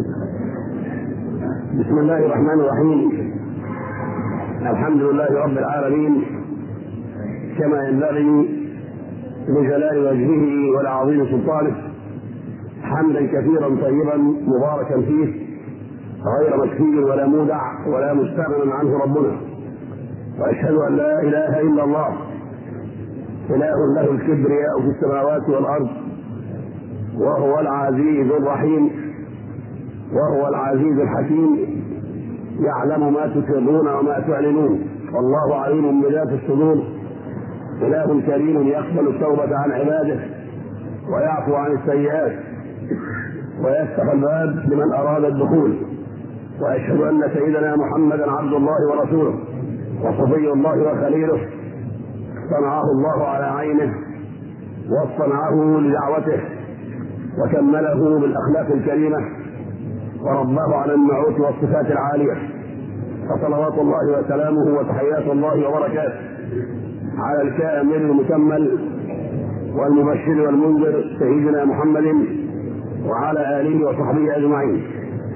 بسم الله الرحمن الرحيم الحمد لله رب العالمين كما ينبغي لجلال وجهه ولعظيم سلطانه حمدا كثيرا طيبا مباركا فيه غير مكفي ولا مودع ولا مستغنى عنه ربنا واشهد ان لا اله الا الله اله له الكبرياء في السماوات والارض وهو العزيز الرحيم وهو العزيز الحكيم يعلم ما تسرون وما تعلنون والله عليم بذات الصدور اله كريم يقبل التوبه عن عباده ويعفو عن السيئات ويفتح الباب لمن اراد الدخول واشهد ان سيدنا محمدا عبد الله ورسوله وصفي الله وخليله صنعه الله على عينه واصطنعه لدعوته وكمله بالاخلاق الكريمه ورباه على النعوت والصفات العاليه فصلوات الله وسلامه وتحيات الله وبركاته على الكامل المكمل والمبشر والمنذر سيدنا محمد وعلى اله وصحبه اجمعين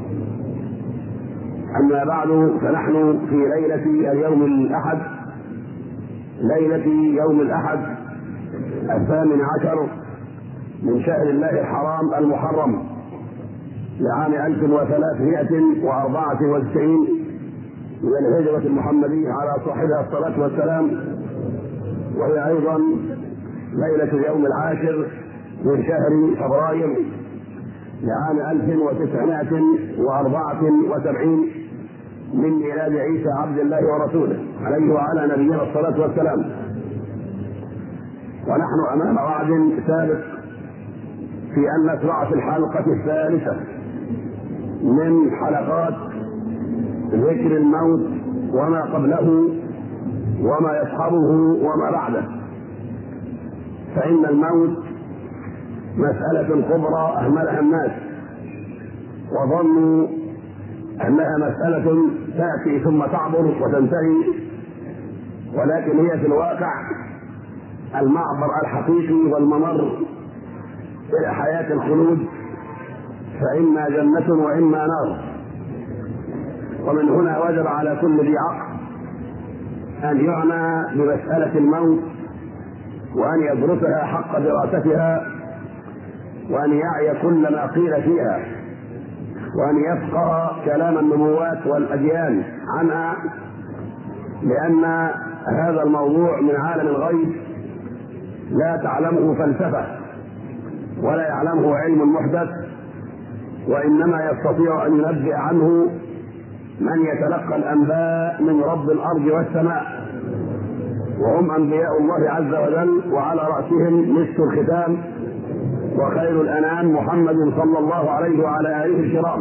اما بعد فنحن في ليله اليوم الاحد ليله يوم الاحد الثامن عشر من شهر الله الحرام المحرم لعام 1394 من الهجرة المحمدية على صاحبها الصلاة والسلام وهي أيضا ليلة اليوم العاشر من شهر فبراير لعام 1974 من ميلاد عيسى عبد الله ورسوله عليه وعلى نبينا الصلاة والسلام ونحن أمام وعد سابق في أن نشرع في الحلقة الثالثة من حلقات ذكر الموت وما قبله وما يصحبه وما بعده فإن الموت مسألة كبرى أهملها الناس وظنوا أنها مسألة تأتي ثم تعبر وتنتهي ولكن هي في الواقع المعبر الحقيقي والممر إلى حياة الخلود فإما جنة وإما نار ومن هنا وجب على كل ذي عقل أن يعنى بمسألة الموت وأن يدرسها حق دراستها وأن يعي كل ما قيل فيها وأن يفقه كلام النبوات والأديان عنها لأن هذا الموضوع من عالم الغيب لا تعلمه فلسفة ولا يعلمه علم محدث وإنما يستطيع أن ينبئ عنه من يتلقى الأنباء من رب الأرض والسماء وهم أنبياء الله عز وجل وعلى رأسهم مسك الختام وخير الأنام محمد صلى الله عليه وعلى آله الكرام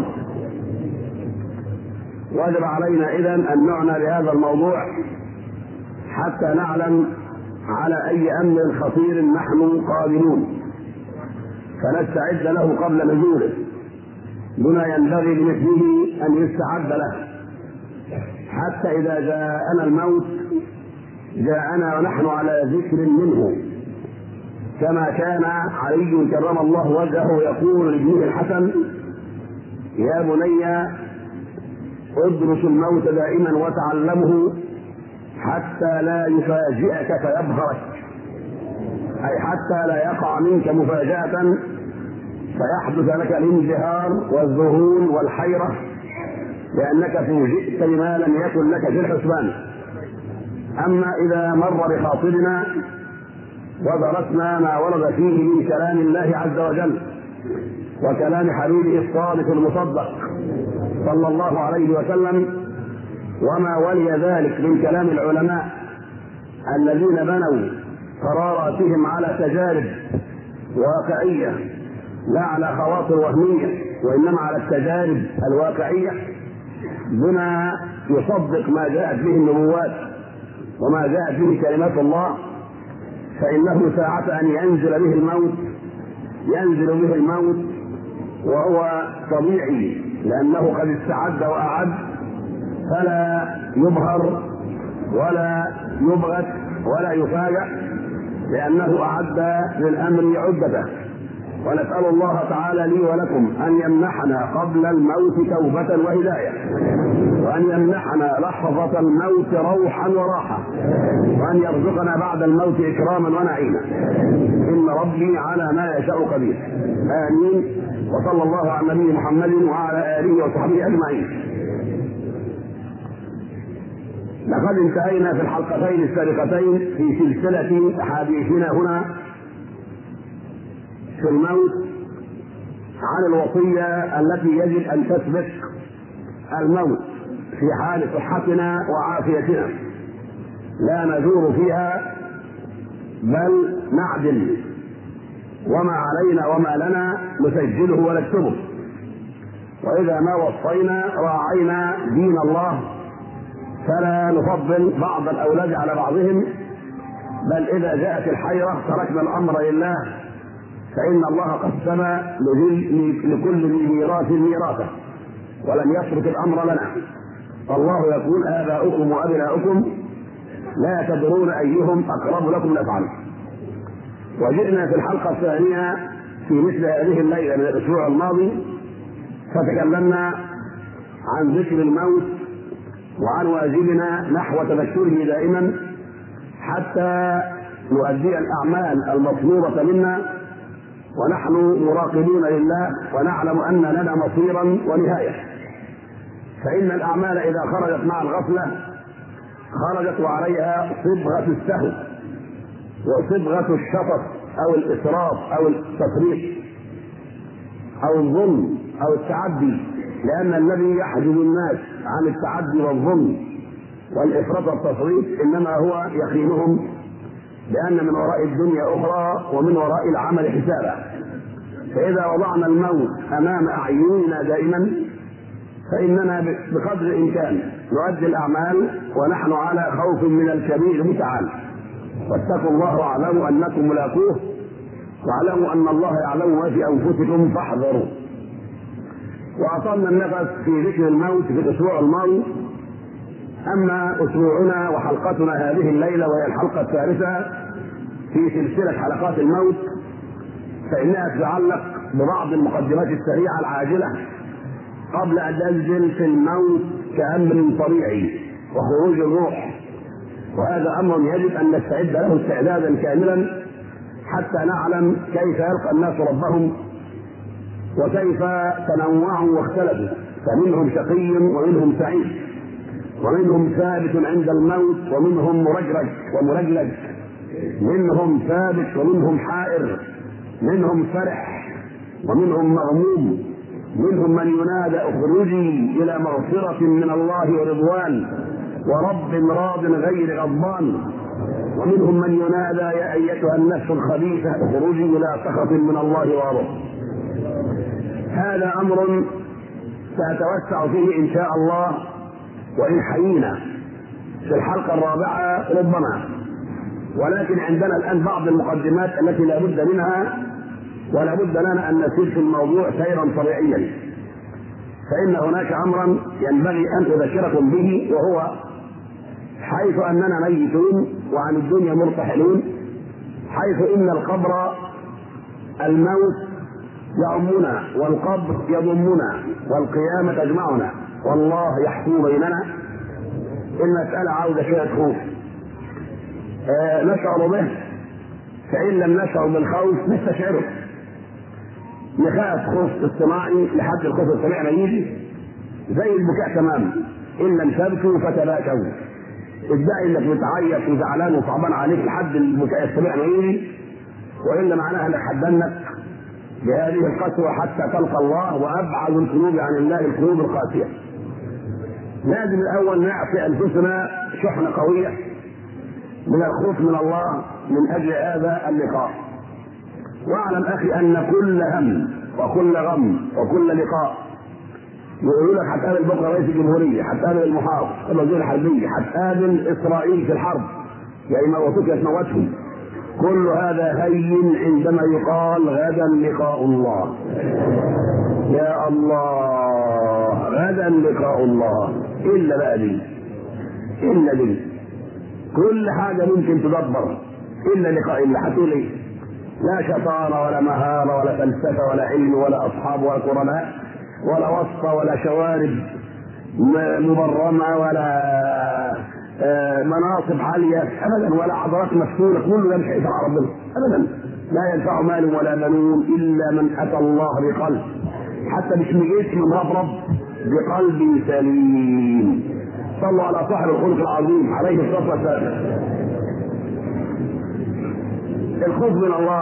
وجب علينا إذا أن نعنى بهذا الموضوع حتى نعلم على أي أمر خطير نحن قادمون فنستعد له قبل نزوله بما ينبغي لمثله أن يستعد له حتى إذا جاءنا الموت جاءنا ونحن على ذكر منه كما كان علي كرم الله وجهه يقول لابنه الحسن يا بني ادرس الموت دائما وتعلمه حتى لا يفاجئك فيبهرك اي حتى لا يقع منك مفاجاه فيحدث لك الانبهار والذهول والحيره لانك فوجئت بما لم يكن لك في الحسبان اما اذا مر بخاطرنا ودرسنا ما ورد فيه من كلام الله عز وجل وكلام حبيبه الصادق المصدق صلى الله عليه وسلم وما ولي ذلك من كلام العلماء الذين بنوا قراراتهم على تجارب واقعيه لا على خواطر وهميه وانما على التجارب الواقعيه بما يصدق ما جاءت به النبوات وما جاءت به كلمات الله فإنه ساعة أن ينزل به الموت ينزل به الموت وهو طبيعي لأنه قد استعد وأعد فلا يبهر ولا يبغت ولا يفاجأ لأنه أعد للأمر عدته ونسأل الله تعالى لي ولكم أن يمنحنا قبل الموت توبة وهداية وأن يمنحنا لحظة الموت روحا وراحة وأن يرزقنا بعد الموت إكراما ونعيما إن ربي على ما يشاء قدير آمين وصلى الله على النبي محمد وعلى آله وصحبه أجمعين لقد انتهينا في الحلقتين السابقتين في سلسلة أحاديثنا هنا في الموت عن الوصية التي يجب أن تسبق الموت في حال صحتنا وعافيتنا لا نزور فيها بل نعدل وما علينا وما لنا نسجله ونكتبه وإذا ما وصينا راعينا دين الله فلا نفضل بعض الأولاد على بعضهم بل إذا جاءت الحيرة تركنا الأمر لله فإن الله قسم لكل ذي ميراث ميراثه ولم يترك الأمر لنا الله يقول آباؤكم وأبناؤكم لا تدرون أيهم أقرب لكم نفعا وجئنا في الحلقة الثانية في مثل هذه الليلة من الأسبوع الماضي فتكلمنا عن ذكر الموت وعن واجبنا نحو تذكره دائما حتى نؤدي الأعمال المطلوبة منا ونحن مراقبون لله ونعلم أن لنا مصيرا ونهاية فإن الأعمال إذا خرجت مع الغفلة خرجت وعليها صبغة السهو وصبغة الشطط أو الإسراف أو التفريط أو الظلم أو التعدي لأن الذي يحجب الناس عن التعدي والظلم والإفراط والتفريط إنما هو يخينهم لأن من وراء الدنيا أخرى ومن وراء العمل حسابا فإذا وضعنا الموت أمام أعيننا دائما فإننا بقدر الإمكان نؤدي الأعمال ونحن على خوف من الكبير متعال واتقوا الله واعلموا أنكم ملاقوه واعلموا أن الله يعلم ما في أنفسكم فاحذروا وأطلنا النفس في ذكر الموت في الأسبوع الماضي أما أسبوعنا وحلقتنا هذه الليلة وهي الحلقة الثالثة في سلسلة حلقات الموت فإنها تتعلق ببعض المقدمات السريعة العاجلة قبل أن ننزل في الموت كأمر طبيعي وخروج الروح وهذا أمر يجب أن نستعد له استعدادا كاملا حتى نعلم كيف يلقى الناس ربهم وكيف تنوعوا واختلفوا فمنهم شقي ومنهم سعيد ومنهم ثابت عند الموت ومنهم مرجرج وملجلج منهم ثابت ومنهم حائر منهم فرح ومنهم مغموم منهم من ينادى اخرجي الى مغفرة من الله ورضوان ورب راض غير غضبان ومنهم من ينادى يا ايتها النفس الخبيثة اخرجي الى سخط من الله وغضب هذا امر ساتوسع فيه ان شاء الله وان حيينا في الحلقة الرابعة ربما ولكن عندنا الان بعض المقدمات التي لا بد منها ولا بد لنا ان نسير في الموضوع سيرا طبيعيا فان هناك امرا ينبغي ان اذكركم به وهو حيث اننا ميتون وعن الدنيا مرتحلون حيث ان القبر الموت يعمنا والقبر يضمنا والقيامة تجمعنا والله يحكم بيننا المسألة عاوزة شوية خوف آه نشعر به فإن لم نشعر بالخوف نستشعره نخاف خوف اصطناعي لحد الخوف الطبيعي ما يجي زي البكاء تمام ان لم تبكوا فتباكوا ادعي انك بتعيط وزعلان وصعبان عليك لحد البكاء الطبيعي ما يجي والا معناها انك حدنك بهذه القسوه حتى تلقى الله وابعد القلوب عن الله القلوب القاسيه لازم الاول نعطي انفسنا شحنه قويه من الخوف من الله من اجل هذا اللقاء واعلم اخي ان كل هم وكل غم وكل لقاء يقولوا لك هتقابل بكره رئيس الجمهوريه هتقابل المحافظ الوزير الحربيه هتقابل اسرائيل في الحرب يا يموتوك يا تموتهم كل هذا هين عندما يقال غدا لقاء الله يا الله غدا لقاء الله الا بقى دي الا دي كل حاجه ممكن تدبر الا لقاء الله هتقول ايه لا شطارة ولا مهارة ولا فلسفة ولا علم ولا أصحاب ولا قرناء ولا وسطى ولا شوارب مبرمة ولا مناصب عالية أبدا ولا عضلات مفتولة كل ده مش هينفع ربنا أبدا لا ينفع مال ولا بنون إلا من أتى الله بقلب حتى مش جسم مربرب بقلب سليم صلوا على صاحب الخلق العظيم عليه الصلاة والسلام الخوف من الله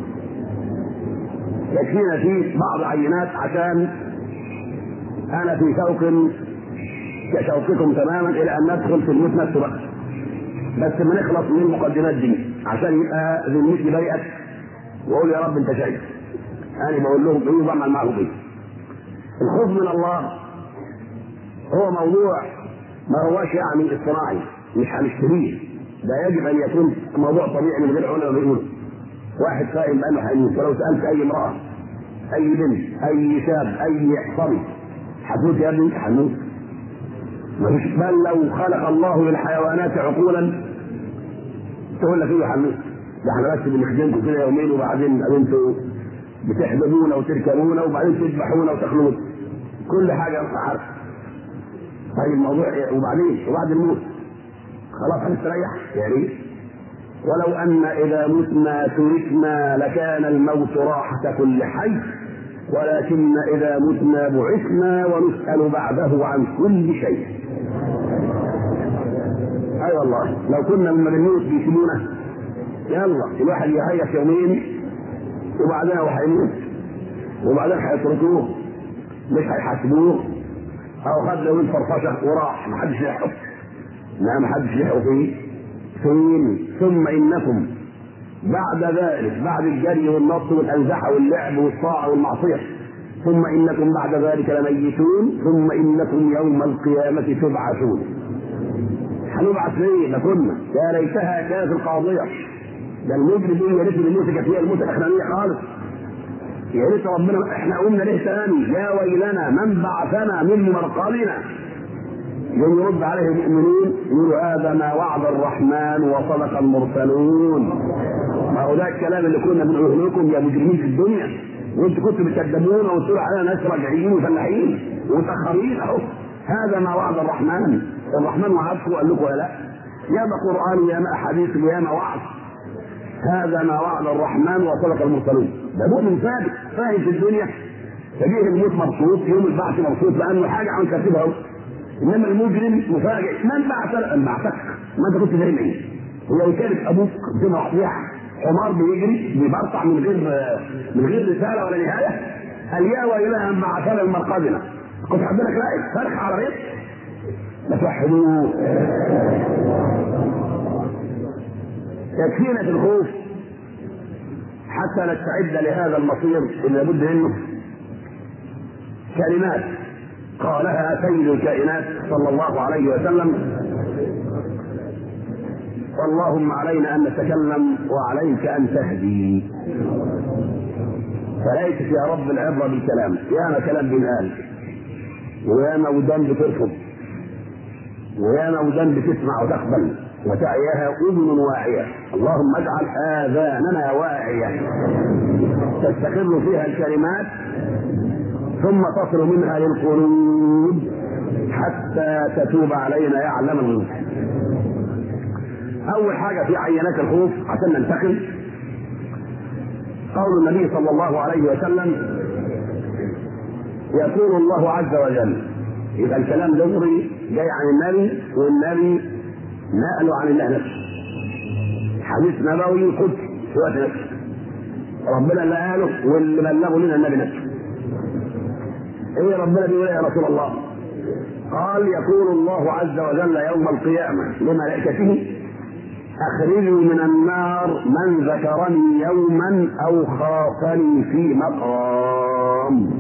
يكفينا فيه بعض عينات عشان انا في شوق كشوقكم تماما الى ان ندخل في الموت نفسه بقى بس ما نخلص من المقدمات دي عشان يبقى ذمتي بريئت واقول يا رب انت شايف انا بقول لهم ايه وبعمل معهم ايه الخوف من الله هو موضوع ما هوش يعني اصطناعي مش هنشتريه ده يجب ان يكون موضوع طبيعي من غير علماء بيقولوا واحد فاهم بانه هيموت ولو سالت اي امراه اي بنت اي شاب اي صبي هتموت يا ابني هنموت مفيش بل لو خلق الله للحيوانات عقولا تقول لك ايه هنموت ده احنا بس بنخدمكم كده يومين وبعدين انتوا بتحببونا وتركبونا وبعدين تذبحونا وتخلون كل حاجه انت عارف طيب الموضوع وبعدين وبعد الموت خلاص هنستريح يا ريت ولو ان اذا متنا تركنا لكان الموت راحه كل حي ولكن اذا متنا بعثنا ونسال بعده عن كل شيء اي أيوة والله لو كنا لما بنموت بيسيبونا يلا الواحد يهيس يومين وبعدين هو هيموت وبعدين هيتركوه مش هيحاسبوه او خد له فرفشه وراح ما حدش يحكم لا ما حدش يحكم فيه ثم ثم انكم بعد ذلك بعد الجري والنط والانزحه واللعب والطاعه والمعصيه ثم انكم بعد ذلك لميتون ثم انكم يوم القيامه تبعثون هنبعث ليه ده كنا يا ليتها كانت القاضيه ده المجرم دي يا ريت الموت كانت هي الموت الاخرانيه خالص يا ريت ربنا احنا قلنا ليه تاني يا ويلنا من بعثنا من مرقدنا يوم يرد عليه المؤمنين يقولوا هذا ما وعد الرحمن وصدق المرسلون ما هو ده الكلام اللي كنا بنقوله لكم يا مجرمين في الدنيا وانتوا كنتوا بتكذبونا وتقولوا علينا ناس راجعين وفلاحين ومتاخرين اهو هذا ما وعد الرحمن الرحمن وعدكم وقال لكم لا ياما قران ياما احاديث ياما وعد هذا ما وعد الرحمن وصدق المرسلون ده مؤمن صادق فاهم في الدنيا فجيه الموت مبسوط يوم البعث مبسوط لانه حاجه عن كاتبها انما المجرم مفاجئ من بعثك من بعثك ما انت كنت زي ايه ولو كانت ابوك بما وضيع حمار بيجري بيبرطع من غير من غير رساله ولا نهايه قال يا ويلها من بعثنا المرقدنا كنت حضرتك لاقي فرخ على ريت لا توحدوه يكفينا في الخوف حتى نستعد لهذا المصير اللي لابد منه كلمات قالها سيد الكائنات صلى الله عليه وسلم واللهم علينا ان نتكلم وعليك ان تهدي فليست يا رب العبره بالكلام ياما كلام بينقال وياما ودان بترفض وياما ودان بتسمع وتقبل وتعيها اذن واعيه اللهم اجعل اذاننا واعيه تستقر فيها الكلمات ثم تصل منها للقلوب حتى تتوب علينا يعلم الغيوب اول حاجه في عينات الخوف عشان ننتقل قول النبي صلى الله عليه وسلم يقول الله عز وجل يبقى الكلام دغري جاي عن النبي والنبي نقله عن الله نفسه حديث نبوي قدسي في وقت نفسه ربنا اللي قاله واللي بلغه لنا النبي نفسه ايه ربنا بيقول يا رسول الله قال يقول الله عز وجل يوم القيامة لملائكته أخرجوا من النار من ذكرني يوما أو خافني في مقام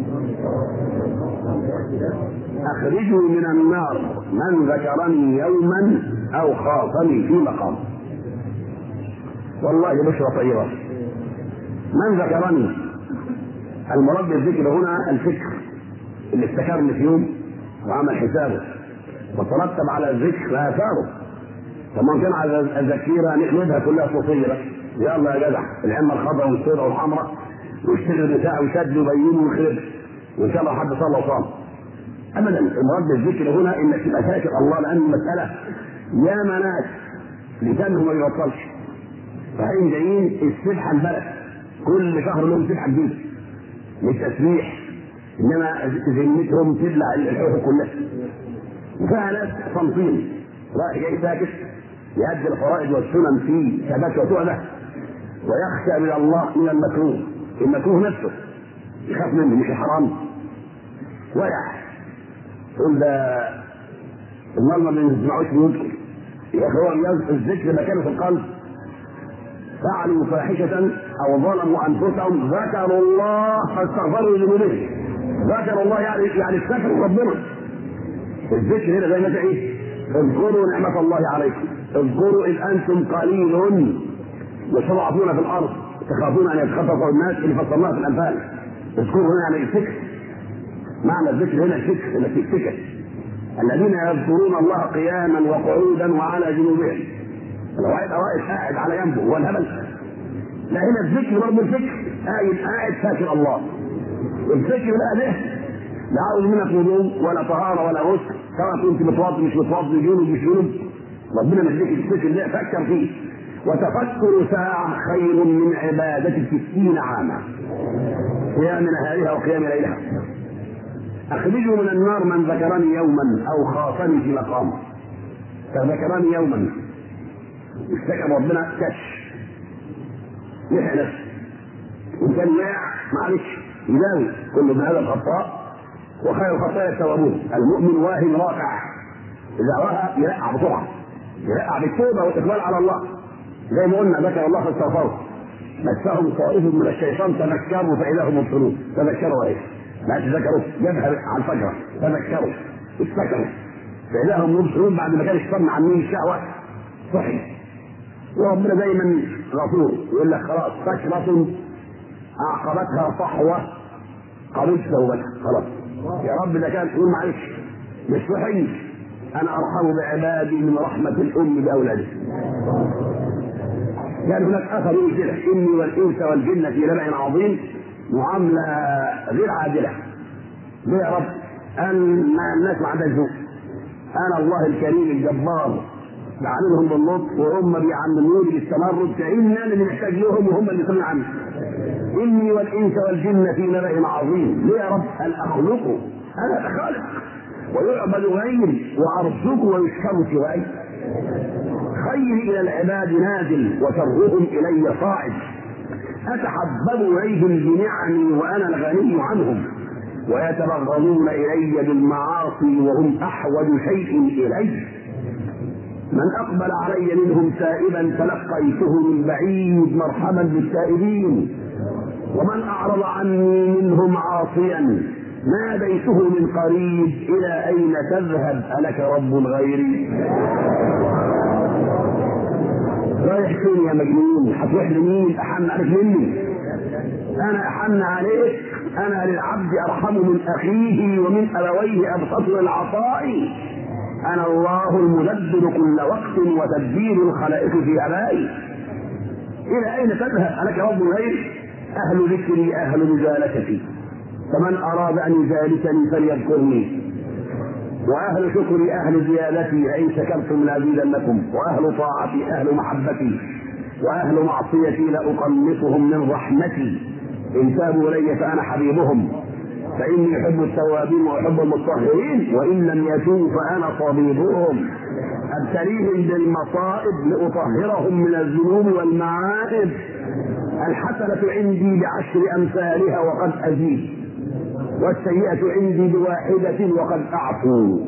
أخرجوا من النار من ذكرني يوما أو خافني في مقام والله بشرى طيبة من ذكرني المراد بالذكر هنا الفكر اللي افتكرني في يوم وعمل حسابه وترتب على الذكر اثاره طبعا كان على الذكيره نقلبها كلها صوفيه يلا يا جدع العمه الخضراء والسوداء والحمراء واشتغل النساء وشد وبين وخرب وان شاء الله حد صلى وصام ابدا المراد بالذكر هنا انك تبقى فاكر الله لان المساله يا ناس لسانهم ما بيبطلش فهم جايين السبحه البلد كل شهر لهم سبحه جديده مش تسبيح انما ذمتهم تبلع الحقوق كلها وفيها ناس صامتين رايح جاي ساكت يؤدي الفرائض والسنن في ثبات وتعبه ويخشى من الله من المكروه المكروه نفسه يخاف منه مش الحرام ويح يقول ده المال ما بنسمعوش بيذكر يا اخي هو الذكر مكانه في القلب فعلوا فاحشة أو ظلموا أنفسهم ذكروا الله فاستغفروا لذنوبهم ذكروا الله يعني يعني استغفروا ربنا الذكر هنا زي ما ايه اذكروا نعمة الله عليكم اذكروا إذ أنتم قليل مستضعفون في الأرض تخافون أن يتخطفوا الناس اللي فصلناها في الأنفال اذكروا هنا يعني الفكر معنى الذكر هنا الفكر انك تفتكر الذين يذكرون الله قياما وقعودا وعلى جنوبهم لو واحد واقف قاعد على جنبه هو الهبل لا هنا الذكر برضه الفكر قاعد قاعد فاكر الله الفكر بقى ده لا عاوز منك وضوء ولا طهاره ولا غسل سواء كنت متوضي مش متوضي جنوب مش جنوب ربنا مديك الفكر ده فكر فيه وتفكر ساعة خير من عبادة ستين عاما قيام نهارها وقيام ليلها أخرجوا من النار من ذكرني يوما أو خافني في مقام فذكرني يوما استكبر ربنا كش يحيى نفسه وإن كان واقع معلش يداوي كل ابن هذا الخطاء وخير الخطايا التوابون المؤمن واهم راكع إذا وقع يرقع بسرعة يرقع بالتوبة والإقبال على الله زي ما قلنا ذكر الله فاستغفروا مسهم طائف من الشيطان تذكروا فإذا هم مبصرون تذكروا إيه؟ ما تذكروا جبهة على الفجر تذكروا افتكروا فإذا هم مبصرون بعد ما كان الشيطان عاملين الشهوة صحي وربنا دايما غفور يقول لك خلاص فكرة أعقبتها صحوة قبلت توبتها خلاص يا رب ده كان تقول معلش مش صحي أنا أرحم بعبادي من رحمة الأم بأولادها كان هناك اثر يقول كده اني والانس والجن في نبع عظيم معامله غير عادله ليه يا رب؟ ان الناس ما عندهاش ذوق انا الله الكريم الجبار بعاملهم باللطف وهم بيعلموني بالتمرد كأن انا اللي محتاج لهم وهم اللي يصنعوا عني اني والانس والجن في نبع عظيم ليه يا رب؟ ان اخلقه انا خالق ويعبد غيري وارزقه ويشكر سواي خيري الى العباد نازل وشرهم الي صاعد اتحبب اليهم بنعمي وانا الغني عنهم ويتبغضون الي بالمعاصي وهم احوج شيء الي من اقبل علي منهم تائبا تلقيته من بعيد مرحبا بالتائبين ومن اعرض عني منهم عاصيا ناديته من قريب الى اين تذهب الك رب غيري رايح فين يا مجنون هتروح لمين احن عليك مني انا احن عليك انا للعبد ارحم من اخيه ومن ابويه ابسط للعطاء انا الله المدبر كل وقت وتدبير الخلائق في ابائي الى اين تذهب الك رب غيري اهل ذكري اهل مجالستي فمن اراد ان يجالسني فليذكرني واهل شكري اهل زيادتي لئن شكرتم لازيدنكم واهل طاعتي اهل محبتي واهل معصيتي لاقنصهم من رحمتي ان تابوا الي فانا حبيبهم فاني احب التوابين واحب المطهرين وان لم يتوبوا فانا طبيبهم ابتليهم بالمصائب لاطهرهم من الذنوب والمعائب الحسنه عندي بعشر امثالها وقد ازيد والسيئة عندي بواحدة وقد أعفوا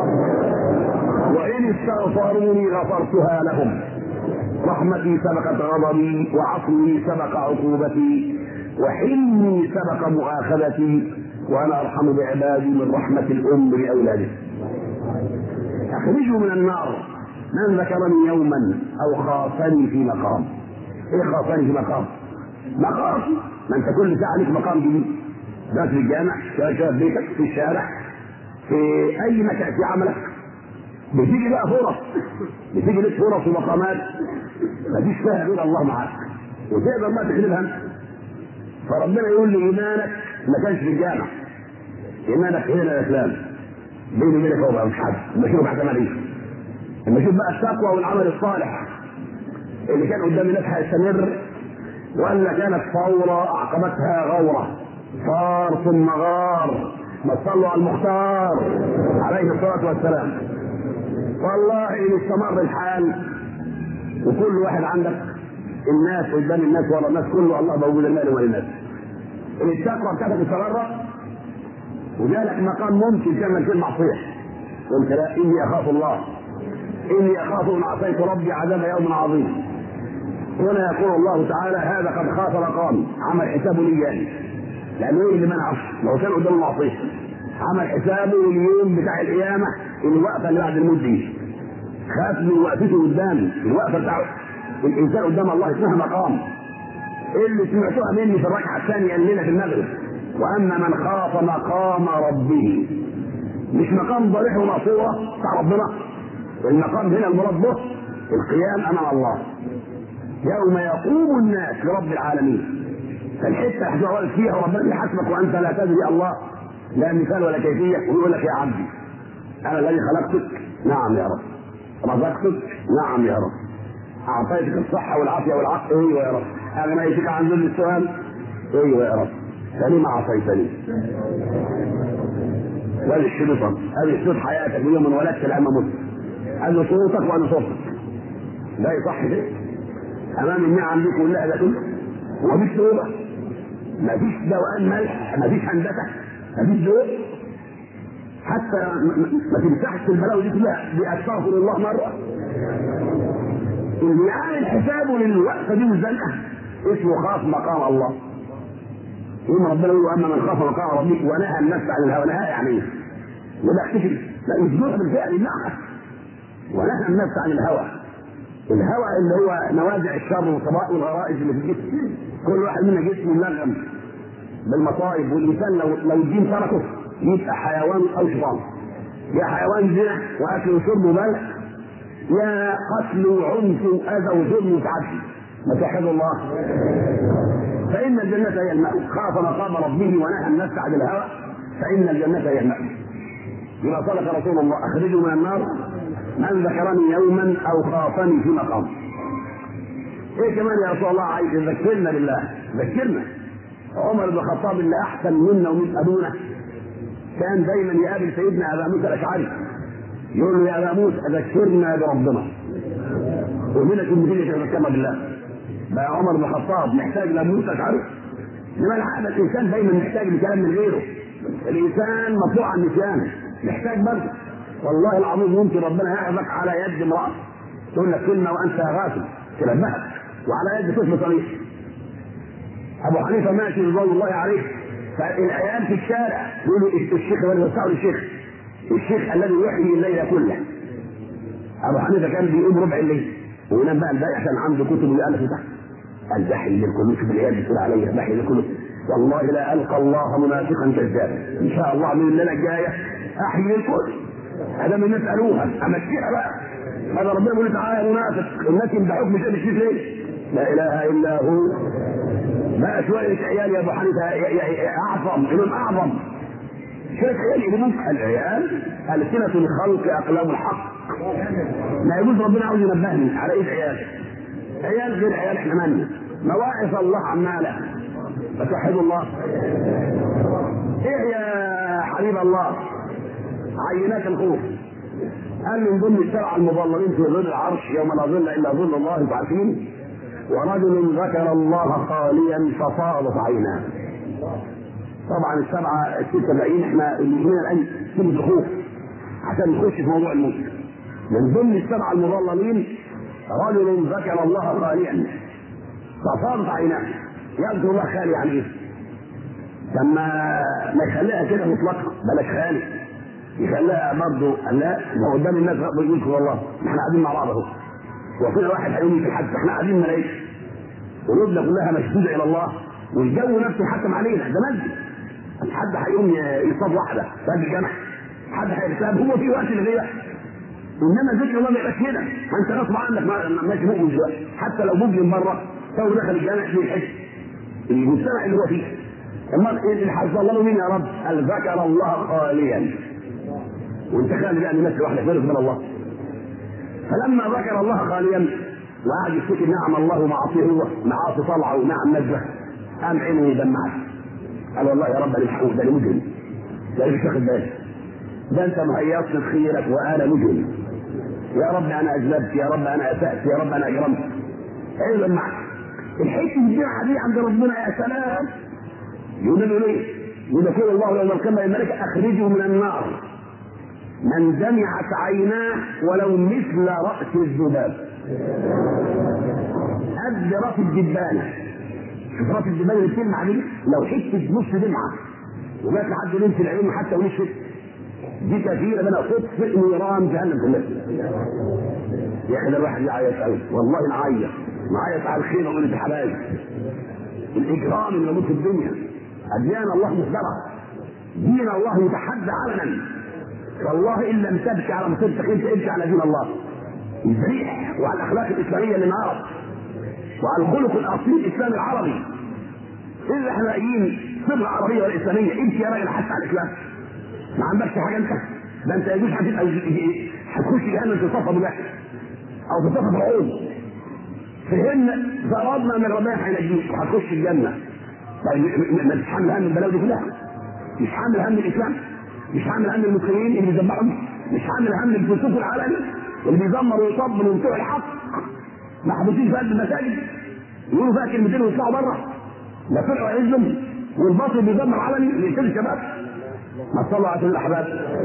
وإن استغفروني غفرتها لهم رحمتي سبقت غضبي وعفوي سبق عقوبتي وحلمي سبق مؤاخذتي وأنا أرحم بعبادي من رحمة الأم بأولادها أخرجوا من النار من ذكرني يوما أو خافني في مقام إيه خافني في مقام؟ مقام ما أنت كل ساعة لك مقام جديد ده في الجامع في بيتك في الشارع في اي مكان في عملك بتيجي بقى فرص بتيجي لك فرص ومقامات مفيش فيها غير الله معاك وتقدر ما تخدمها انت فربنا يقول لي ايمانك ما كانش في الجامع ايمانك هنا الاسلام بيني وبينك هو مش حد بشوف حتى ماليش لما اشوف بقى التقوى والعمل الصالح اللي كان قدام الناس هيستمر ولا كانت ثورة أعقبتها غورة صار ثم غار ما صلوا على المختار عليه الصلاة والسلام والله إن استمر الحال وكل واحد عندك الناس قدام الناس ورا الناس كله الله موجود المال وللناس ان التقوى بتاعتك استمرت وجالك مقام ممكن تعمل فيه المعصيه قلت لا اني اخاف الله اني اخاف ان عصيت ربي عذاب يوم عظيم هنا يقول الله تعالى هذا قد خاف مقام عمل حسابه لي يعني لانه ايه اللي منعه لو كان قدام المعصيه عمل حسابه اليوم بتاع القيامه الوقفه اللي بعد الموت دي خاف من وقفته قدام الوقفه بتاعه الانسان قدام الله اسمها مقام اللي سمعتوها مني في الركعه الثانيه الليله في المغرب واما من خاف مقام ربه مش مقام ضريح ومقصوره بتاع ربنا المقام هنا المراد به القيام امام الله يوم يقوم الناس لرب العالمين فالحته اللي واقف فيها وربنا يحاسبك وانت لا تدري الله لا مثال ولا كيفيه ويقول لك يا عبدي انا الذي خلقتك نعم يا رب رزقتك نعم يا رب اعطيتك الصحه والعافيه والعقل ايوه يا رب اغنيتك عن ذل السؤال ايوه يا رب فلما عصيتني وادي الشريطه هذه شريط حياتك من يوم من ولدت لما مت هذا صوتك وانا صوتك لا يصح كده امام النعم دي كلها ده كله ومفيش توبه مفيش دوام ملح مفيش هندسه مفيش ذوق حتى ما تمسحش البلاوي دي كلها باستغفر الله مره اللي يعمل حسابه للوقفه دي والزنقه اسمه خاف مقام الله يوم ربنا يقول اما من خاف مقام ربك ونهى النفس عن الهوى نهى يعني ايه؟ وده اكتشف لا مش جزء بالفعل النعمه ونهى النفس عن الهوى الهوى اللي هو نوازع الشر والطبائع والغرائز اللي في الجسم كل واحد منا جسمه ملغم بالمصائب والانسان لو لو الدين تركه يبقى حيوان او شيطان يا حيوان زنا واكل وشرب وبلع يا قتل وعنف واذى وظلم وتعدي مساحد الله فان الجنه هي المأوى خاف مقام ربه ونهى النفس عن الهوى فان الجنه هي المأوى بما صدق رسول الله اخرجوا من النار من ذكرني يوما او خافني في مقام ايه كمان يا رسول الله عايز ذكرنا بالله ذكرنا عمر بن الخطاب اللي احسن منا ومن ابونا كان دايما يقابل سيدنا ابا موسى الاشعري يقول له يا ابا موسى ذكرنا بربنا وهنا كلمتين يتذكرنا بالله بقى عمر بن الخطاب محتاج لموسى الاشعري انما العقل الانسان دايما محتاج لكلام من غيره الانسان مطلوع عن نسيانه محتاج برضه والله العظيم ممكن ربنا يعظك على يد امراه تقول لك كلمه وانت غافل تنبهك وعلى يد طفل صغير ابو حنيفه ماشي رضوان الله عليه فالعيال في الشارع يقولوا الشيخ ولا يوسعوا للشيخ الشيخ الذي يحيي الليل كله ابو حنيفه كان بيقوم ربع الليل وينام بقى الباقي عشان عنده كتب ويألف تحت قال بحي الليل كله شوف العيال بتقول عليا بحي الليل كله والله لا القى الله منافقا كذابا ان شاء الله من الليله الجايه احيي الكل هذا من الناس قالوها امشيها بقى هذا ربنا يقول تعالى يا منافق الناس يمدحوك مش مش ليه لا اله الا هو ما شويه عيال يا ابو حنيفه اعظم امام اعظم شويه عيال يقولون العيال السنه الخلق اقلام الحق ما يجوز ربنا عاوز ينبهني على ايد عيال عيال غير عيال احنا مالنا مواعظ الله عماله فتوحد الله ايه يا حبيب الله عينات الخوف قال من ضمن السبعه المظللين في ظل العرش يوم لا ظل الا ظل الله انتم عارفين ورجل ذكر الله خاليا ففاضت عيناه طبعا السبعه السته باقيين احنا اللي هنا الان كلمه خوف عشان نخش في موضوع الموت من ضمن السبعه المظللين رجل ذكر الله خاليا ففاضت عيناه يذكر الله خالي يعني ايه؟ لما ما يخليها كده مطلقه بلاش خالي يخليها برضه لا ما قدام الناس يذكر الله احنا قاعدين مع بعض اهو وفينا واحد هيقوم في الحج احنا قاعدين ملايكه قلوبنا كلها مشدوده الى الله والجو نفسه حكم علينا ده مسجد حد هيقوم يصاب واحده بعد الجامع حد هيغتاب هو في وقت الغيبه انما ذكر الله ما يبقاش هنا ما انت غصب عنك ماشي مؤمن دلوقتي حتى لو مجرم بره تو دخل الجامع في الحج المجتمع اللي هو فيه اما اللي حصل له مين يا رب؟ قال ذكر الله خاليا وانت خالي بقى نمثل واحده فرق من الله فلما ذكر الله خاليا وقعد يفتكر نعم الله ومعاصيه هو معاصي طلعه ونعم نزله قام عينه يدمعت قال والله يا رب انا محمود ده مجرم ده مش واخد بالك ده انت مهيص خيرك وانا مجرم يا رب انا اذنبت يا رب انا اسات يا رب انا اجرمت ايه معك الحته الجمعه دي عند ربنا يا سلام يقول له ليه؟ يقول الله يوم القيامه الملك اخرجه من النار من دمعت عيناه ولو مثل راس الذباب قد راس الدبانه شوف راس الدبانه اللي بتلمع دي لو حته نص دمعه وجات لحد لمس العين حتى ونشفت دي كثيرة من تطفئ نيران جهنم كلها. يا اخي ده الواحد يعيط قوي والله نعيط نعيط على الخير ومن الحبايب الاجرام اللي موجود في الدنيا اديان الله مصدرة دين الله يتحدى علنا والله ان لم تبكي على مصيبتك انت ابكي على دين الله الريح وعلى الاخلاق الاسلاميه اللي نعرف وعلى الخلق الاصيل الاسلامي العربي الا احنا لاقيين صبغه العربيه والاسلاميه ابكي يا راجل حتى على الاسلام ما عندكش حاجه انت ده انت يجوز هتبقى هتخش جهنم في صفه بالواحد او في صفه العود فهمنا فرضنا ان ربنا هينجيك وهتخش الجنه طيب ما تتحمل هم البلاوي دي كلها مش حامل هم الاسلام مش حامل هم المسلمين اللي بيذبحهم مش حامل هم الفسوق العالمي اللي بيدمر ويطبل وينتهي الحق محبوسين في قلب المساجد يقولوا فيها كلمتين ويطلعوا بره لا طلعوا عزهم والباطل بيدمر علني ليقتل الشباب ما تصلوا على الاحباب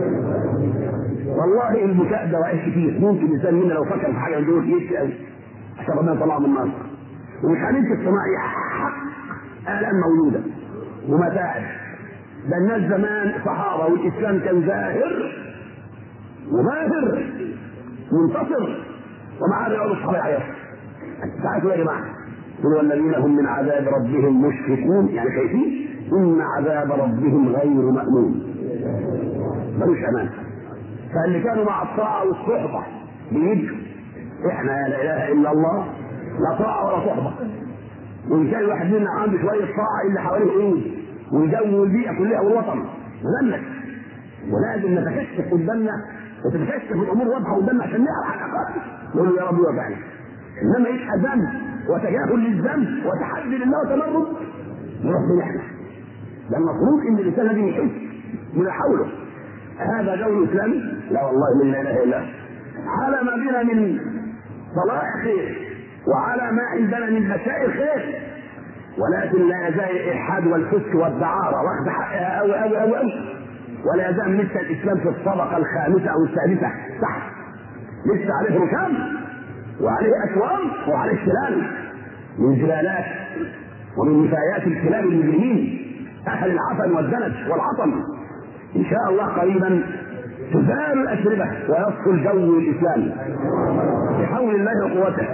والله البكاء دوائر كتير ممكن الانسان منا لو فكر في حاجه من دول يبكي قوي عشان ربنا يطلعه من النار ومش هننسى الصناعي حق الان مولوده ومتاعب ده الناس زمان صحابه والاسلام كان زاهر وماهر منتصر ومع هذا يقعدوا الصحابه يعيطوا تعالوا يا جماعه قل والذين هم من عذاب ربهم مشفقون يعني خايفين ان عذاب ربهم غير مامون ملوش امان فاللي كانوا مع الطاعه والصحبه بيبكوا احنا لا اله الا الله لا طاعه ولا صحبه وان كان الواحد منا عنده شويه طاعه اللي حواليه ايه ويجو البيئه كلها والوطن غلك ولازم نتكشف قدامنا وتتكشف الامور واضحه قدامنا عشان نعرف على الاقل نقول له يا رب وفعلا انما يبقى ذنب وتجاهل للذنب وتحدي لله وتمرد لربنا احنا ده المفروض ان الانسان لازم يحس من حوله هذا جو الاسلام لا والله من لا اله الا على ما بنا من صلاح خير وعلى ما عندنا من مسائل خير ولكن لا يزال الالحاد والفسق والدعاره واخذ حقها قوي قوي قوي قوي ولا يزال لسه الاسلام في الطبقه الخامسه او السادسه تحت لسه عليه ركام وعليه اكوام وعليه شلال من جلالات ومن نفايات الكلاب المجرمين اهل العفن والدنس والعطم ان شاء الله قريبا تزال الاشربه ويصفو الجو الاسلامي بحول الله وقوته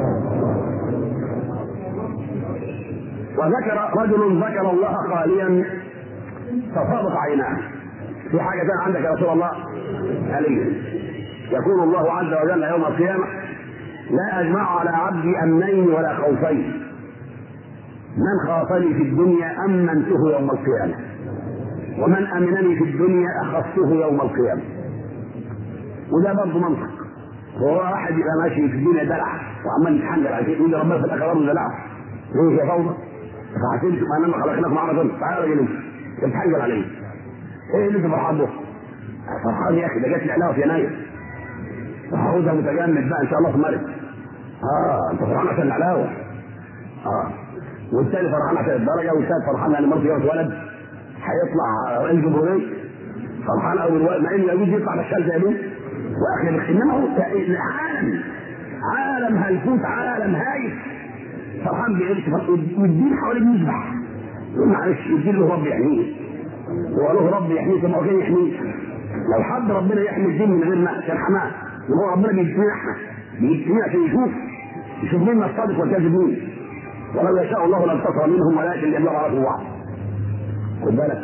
وذكر رجل ذكر الله خاليا فصابت عيناه في حاجه ثانيه عندك يا رسول الله علي يقول الله عز وجل يوم القيامه لا اجمع على عبدي امنين ولا خوفين من خافني في الدنيا امنته يوم القيامه ومن امنني في الدنيا اخفته يوم القيامه وده برضه منطق هو واحد يبقى ماشي في الدنيا دلع وعمال يتحنجر على شيء يقول ربنا في الاخره برضه دلع ليه يا فوضى؟ فحسنتم انما خلقناكم عبثا تعالى يا جنوب بتحنجر عليه ايه اللي انت فرحان به؟ فرحان يا اخي ده جات لي علاوه في يناير وهعوزها متجمد بقى ان شاء الله في مرض اه انت فرحان عشان العلاوه اه والثاني فرحان عشان الدرجه والثالث فرحان لان مرته جابت ولد هيطلع رئيس جمهوريه فرحان اول ولد مع انه يجوز يطلع بشال زي ابوه واخر انما هو العالم عالم هلفوت عالم هايف فرحان بيعيش والدين حواليه بيسبح يقول معلش الدين له رب يحميه هو له رب يحميه كما هو كان يحميه لو حد ربنا يحمي الدين من غيرنا كان حماه هو ربنا بيجتمعنا احنا بيجتمعنا عشان يشوف يشوف مين الصادق والكاذب مين ولو يشاء الله لانتصر منهم ولكن ليبلغ على بعض خد بالك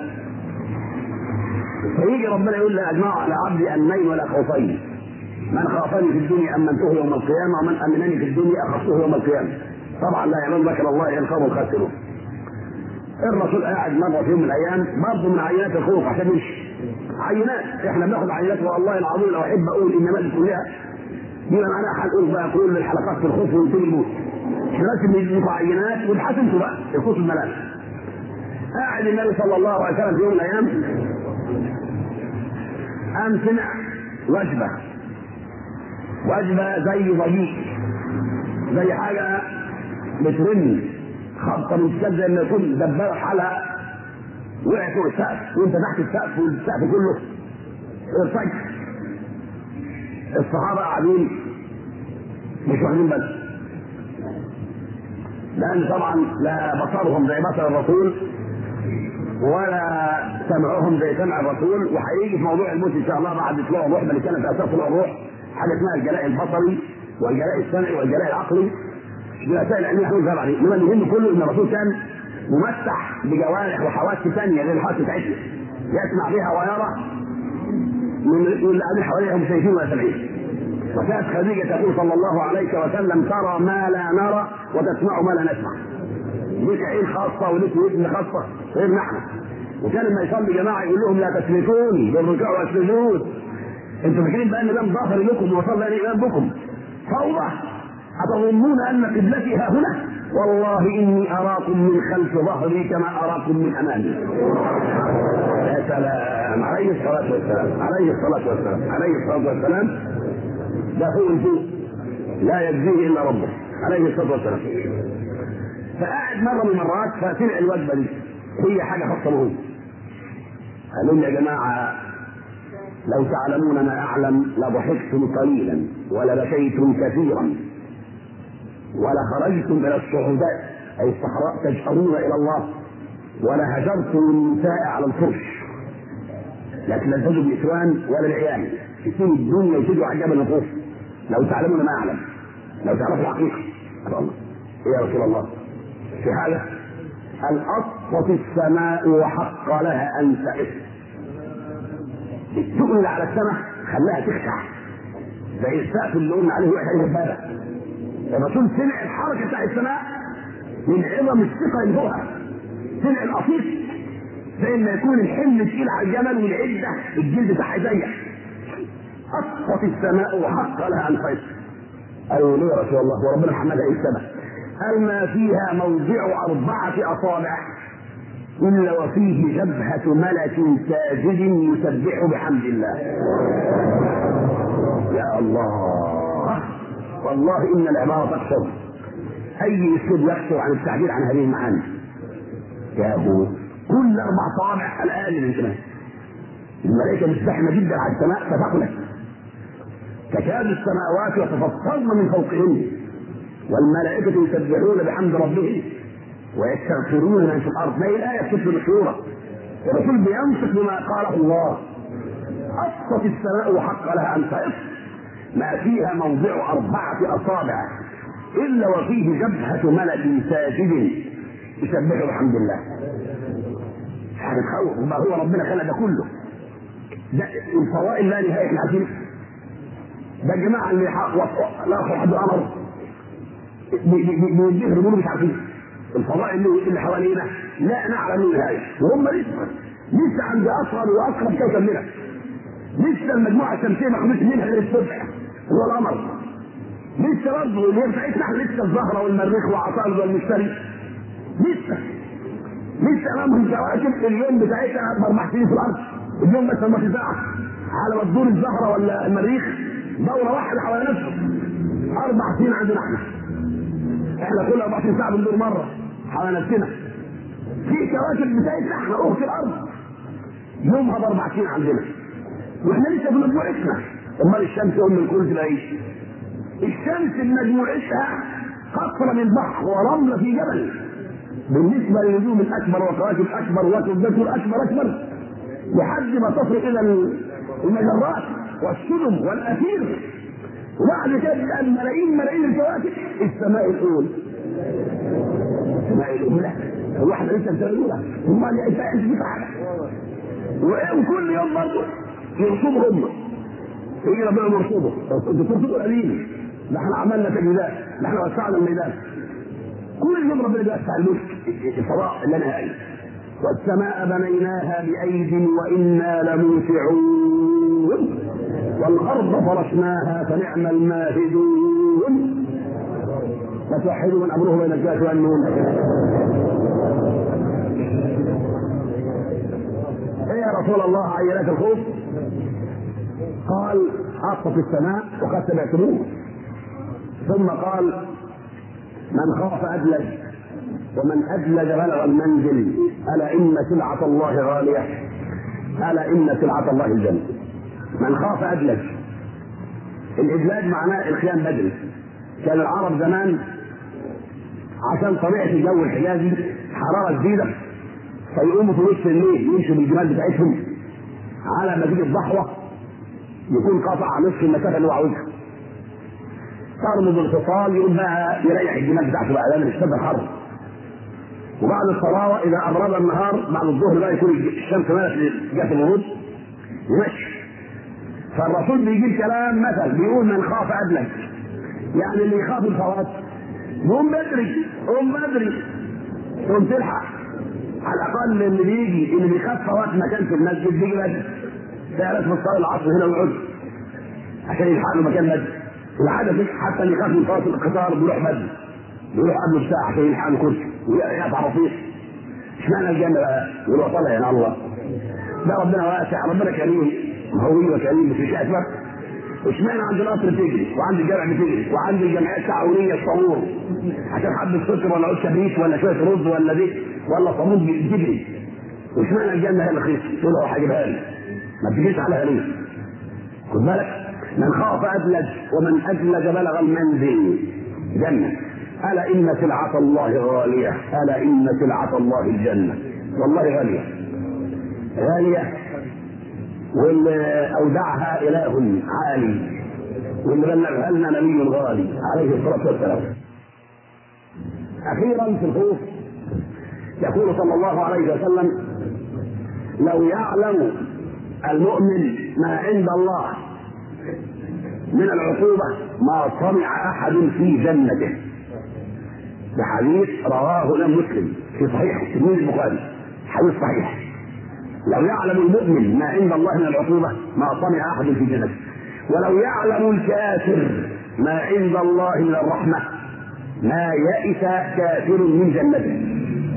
فيجي ربنا يقول لا اجمع على عبدي امنين ولا خوفين من خافني في الدنيا امنته يوم القيامه ومن امنني في الدنيا اخفته يوم القيامه طبعا لا ينام ذكر الله القوم الخاسرون الرسول قاعد مره في يوم من الايام برضه من عينات الخوف عشان يمشي عينات احنا بناخد عينات والله العظيم لو احب اقول انما دي كلها يبقى معناها هنقول بقى كل الحلقات في الخوف وينتهي الموت احنا لازم نديكوا عينات وابحثوا انتوا بقى الخوف الملابس قاعد النبي صلى الله عليه وسلم في يوم من الايام قام سمع وجبه وجبه زي ضجيج زي حاجه بترن خبطه من زي ما يكون دبابه حلقه وقعت فوق السقف وانت تحت السقف والسقف كله ارتج الصحابه قاعدين مش واخدين بالهم لان طبعا لا بصرهم زي بصر الرسول ولا سمعهم زي سمع الرسول وهيجي في موضوع الموت ان شاء الله بعد طلوع الروح بل كان في اساس طلوع الروح حاجه اسمها الجلاء البصري والجلاء السمعي والجلاء العقلي دي مسائل علميه هنقول عليه انما المهم كله ان الرسول كان ممسح بجوارح وحواس ثانيه غير الحواس بتاعتنا يسمع بها ويرى من اللي قاعدين حواليه هم شايفين ولا سامعين وكانت خديجه تقول صلى الله عليه وسلم ترى ما لا نرى وتسمع ما لا نسمع ليك عين خاصه وليك ودن خاصه غير نحن وكان لما يصلي جماعه يقول لهم لا تسلكوني بالركوع والسجود انتم فاكرين بان ده ظافر لكم وصلى الامام بكم فوضى أتظنون أن قبلتي ها هنا؟ والله إني أراكم من خلف ظهري كما أراكم من أمامي. يا سلام عليه الصلاة والسلام عليه الصلاة والسلام عليه الصلاة والسلام ده فوق الفوق لا يجزيه إلا ربه عليه الصلاة والسلام. فقعد مرة من المرات فسمع الوجبة دي هي حاجة خاصة به. قالوا يا جماعة لو تعلمون ما أعلم لضحكتم قليلا ولبكيتم كثيرا ولخرجتم الى الصعودات اي الصحراء تجأرون الى الله ولهجرتم النساء على الفرش لكن لا تجدوا النسوان ولا العيال تسيبوا الدنيا وتجوا على جبل الوقوف لو تعلمون ما اعلم لو تعرفوا الحقيقه الله ايه يا رسول الله في حاجه الأصفت السماء وحق لها أن تئس التقل على السماء خلاها تخشع زي السقف اللي قلنا عليه وقع عليه امبارح الرسول سمع الحركه بتاع السماء من عظم الثقه اللي فوقها سمع القصيص زي ما يكون الحمل تقيل على الجمل والعده الجلد بتاعها ضيق أسقط السماء وحق لها أن تيسر قالوا ليه يا رسول الله وربنا حمدها ايه السماء قال ما فيها موضع أربعة أصابع إلا وفيه جبهة ملك ساجد يسبح بحمد الله يا الله والله إن العبارة تقصر أي أسلوب يقصر عن التعبير عن هذه المعاني يا أبو كل أربع صوابع الآن الانتباه الملائكة مزدحمة جدا على السماء فثقلت تكاد السماوات يتفطرن من فوقهن والملائكة يسبحون بحمد ربهم ويستغفرون من في الأرض ما هي الآية تفسر مشهورة الرسول بينطق بما قاله الله أسقط السماء وحق لها أن تقف ما فيها موضع أربعة أصابع إلا وفيه جبهة ملك ساجد يسبح بحمد الله حاجة تخوف ما هو ربنا خلق ده كله ده الفضائل لا نهاية العزيز ده الجماعة اللي لا حد أمر بيوجهوا يقولوا مش عارفين الفضاء اللي اللي حوالينا لا نعلم النهاية وهم لسه لسه عند أصغر وأقرب كوكب لنا لسه المجموعة الشمسية ما خدتش منها غير الصبح هو القمر لسه برضه اللي هي بتاعتنا احنا لسه الزهرة والمريخ وعطارد والمشتري لسه لسه امامهم كواكب اليوم بتاعتها باربع سنين في الارض اليوم بس 12 ساعه على ما تدور الزهره ولا المريخ دوره واحده حوالين نفسه اربع سنين عندنا احنا احنا كل 24 ساعه بندور مره حوالين نفسنا في كواكب بتاعتنا احنا اخت الارض يومها باربع سنين عندنا واحنا لسه بمجموعتنا امال الشمس ام الكل تبقى ايه؟ الشمس بمجموعتها قطره من بحر ورمله في جبل بالنسبة للنجوم الأكبر والكواكب الأكبر والكتبة الأكبر أكبر لحد ما تصل إلى المجرات والسلم والأثير وبعد كده الآن ملايين ملايين الكواكب السماء الأولى السماء الأولى هو احنا لسه السماء الأولى امال يا إساء أنت حاجة وكل يوم برضه يرصدهم يجي ربنا يرصده انتوا ترصدوا قليل ده احنا عملنا تجهيزات ده احنا وسعنا الميدان كل يوم ربنا بيوسع الملك الفضاء لا نهائي والسماء بنيناها بأيد وإنا لموسعون والأرض فرشناها فنعم الماهدون فتوحدوا من أمره بين الجاه والنون ايه يا رسول الله عينات الخوف قال حق في السماء وقد سمعتموه ثم قال من خاف أدلج ومن أدلج بلغ المنزل ألا إن سلعة الله غالية ألا إن سلعة الله الجنة من خاف أدلج الإدلاج معناه القيام بدري كان العرب زمان عشان طبيعة الجو الحجازي حرارة شديدة فيقوموا في نص الليل يمشوا بالجمال بتاعتهم على ما تيجي الضحوة يكون قطع نصف المسافة اللي هو عاوزها ترمض الفصال يقوم بقى يريح الجمال بتاعته بقى لان اشتد الحر وبعد الصلاة إذا أبرد النهار بعد الظهر بقى يكون الشمس مالت جهة الغروب يمشي فالرسول بيجيب كلام مثل بيقول من خاف أدلج يعني اللي يخاف الفوات قوم بدري قوم بدري قوم تلحق على الأقل اللي بيجي اللي بيخاف فوات مكان في المسجد بيجي بدري تعرف في الصلاة العصر هنا ويقعد عشان يلحق له مكان بدري العادة حتى اللي يخاف من فوات القطار بيروح بدري يروح قبل بساعة عشان يلحق له كرسي ويقطع رصيف اشمعنى الجنة بقى يروح طالع يا الله ده ربنا واسع ربنا كريم هوي وكريم مش اكبر اشمعنى عند القطر بتجري وعند الجامع بتجري وعند الجمعيات التعاونيه الصامور عشان حبه سكر ولا عود كبريت ولا شويه رز ولا دي ولا صامود بتجري واشمعنى الجنه هي رخيصه تقول له هجيبها لي ما بتجيش عليها ليه خد بالك من خاف ادلج ومن ادلج بلغ المنزل جنه الا ان سلعه الله غاليه الا ان سلعه الله الجنه والله غاليه غاليه واللي اودعها اله عالي واللي بلغها لنا نبي غالي عليه الصلاه والسلام اخيرا في الخوف يقول صلى الله عليه وسلم لو يعلم المؤمن ما عند الله من العقوبه ما طمع احد في جنته بحديث رواه الامام مسلم في صحيح تلميذ البخاري حديث صحيح لو يعلم المؤمن ما عند الله من العقوبة ما طمع أحد في جنته ولو يعلم الكافر ما عند الله من الرحمة ما يئس كافر من جنته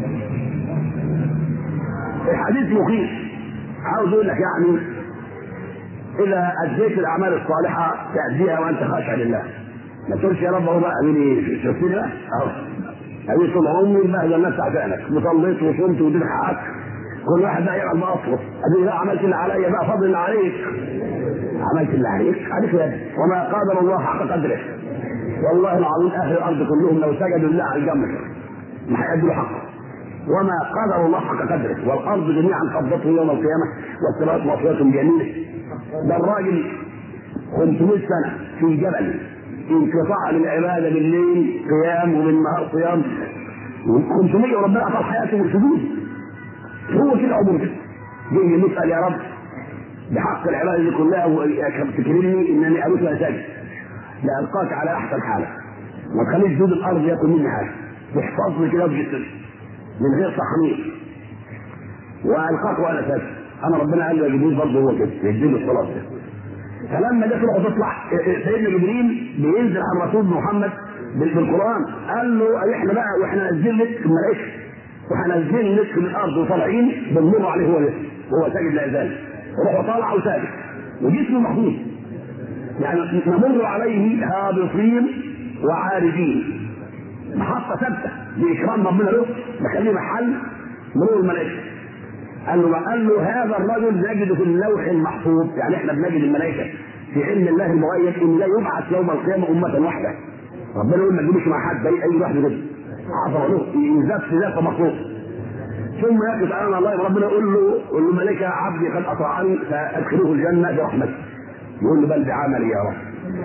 الحديث مخيف عاوز اقول لك يعني اذا اديت الاعمال الصالحه تاديها وانت خاشع لله ما تقولش يا رب هو بقى لي شفتني بقى اهو ابي طول عمري بهدل الناس عشانك وصليت وصمت وديت حقك كل واحد بقى يعمل باصله ادي لا عملت اللي عليا بقى فضل اللي عليك عملت اللي عليك عليك يا وما قدر الله حق قدره والله العظيم اهل الارض كلهم لو سجدوا لله على الجمر ما هيأدوا له حقه وما قدر الله حق قدره والارض جميعا قبضته يوم القيامه والسماوات مطويات بيمينه ده الراجل 500 سنه في جبل انقطاع للعباده بالليل قيام وبالنهار صيام 500 وربنا اعطاه حياته والسجود هو كده عمره كده جاي نسال يا رب بحق العباده دي كلها تكرمني انني اموت وانا ساجد لالقاك على احسن حاله ما تخليش جود الارض ياكل مني حاجه واحفظني كده بجسد من غير تحرير والقاك وانا ساجد انا ربنا قال له يا جبريل برضه هو كده يديله الصلاه كده فلما جت روحه تطلع سيدنا جبريل بينزل على الرسول محمد بالقران قال له احنا بقى واحنا نازلين لك الملائكه واحنا نازلين لك من الارض وطالعين بنمر عليه هو لسه وهو ساجد لا يزال روحه طالع وساجد وجسمه محفوظ يعني نمر عليه هابطين وعارجين محطة ثابتة بإكرام ربنا له مخليه محل مرور الملائكة قال له قال له هذا الرجل نجد في اللوح المحفوظ يعني احنا بنجد الملائكة في علم الله المغيب ان لا يبعث يوم القيامة أمة واحدة ربنا يقول ما تجيبوش مع حد اي اي واحد كده عظمة له يزاد في ذات مخلوق ثم يقف امام الله ربنا يقول له يقول له ملائكة عبدي قد اطاعني فادخلوه الجنة برحمتي يقول له بل بعملي يا رب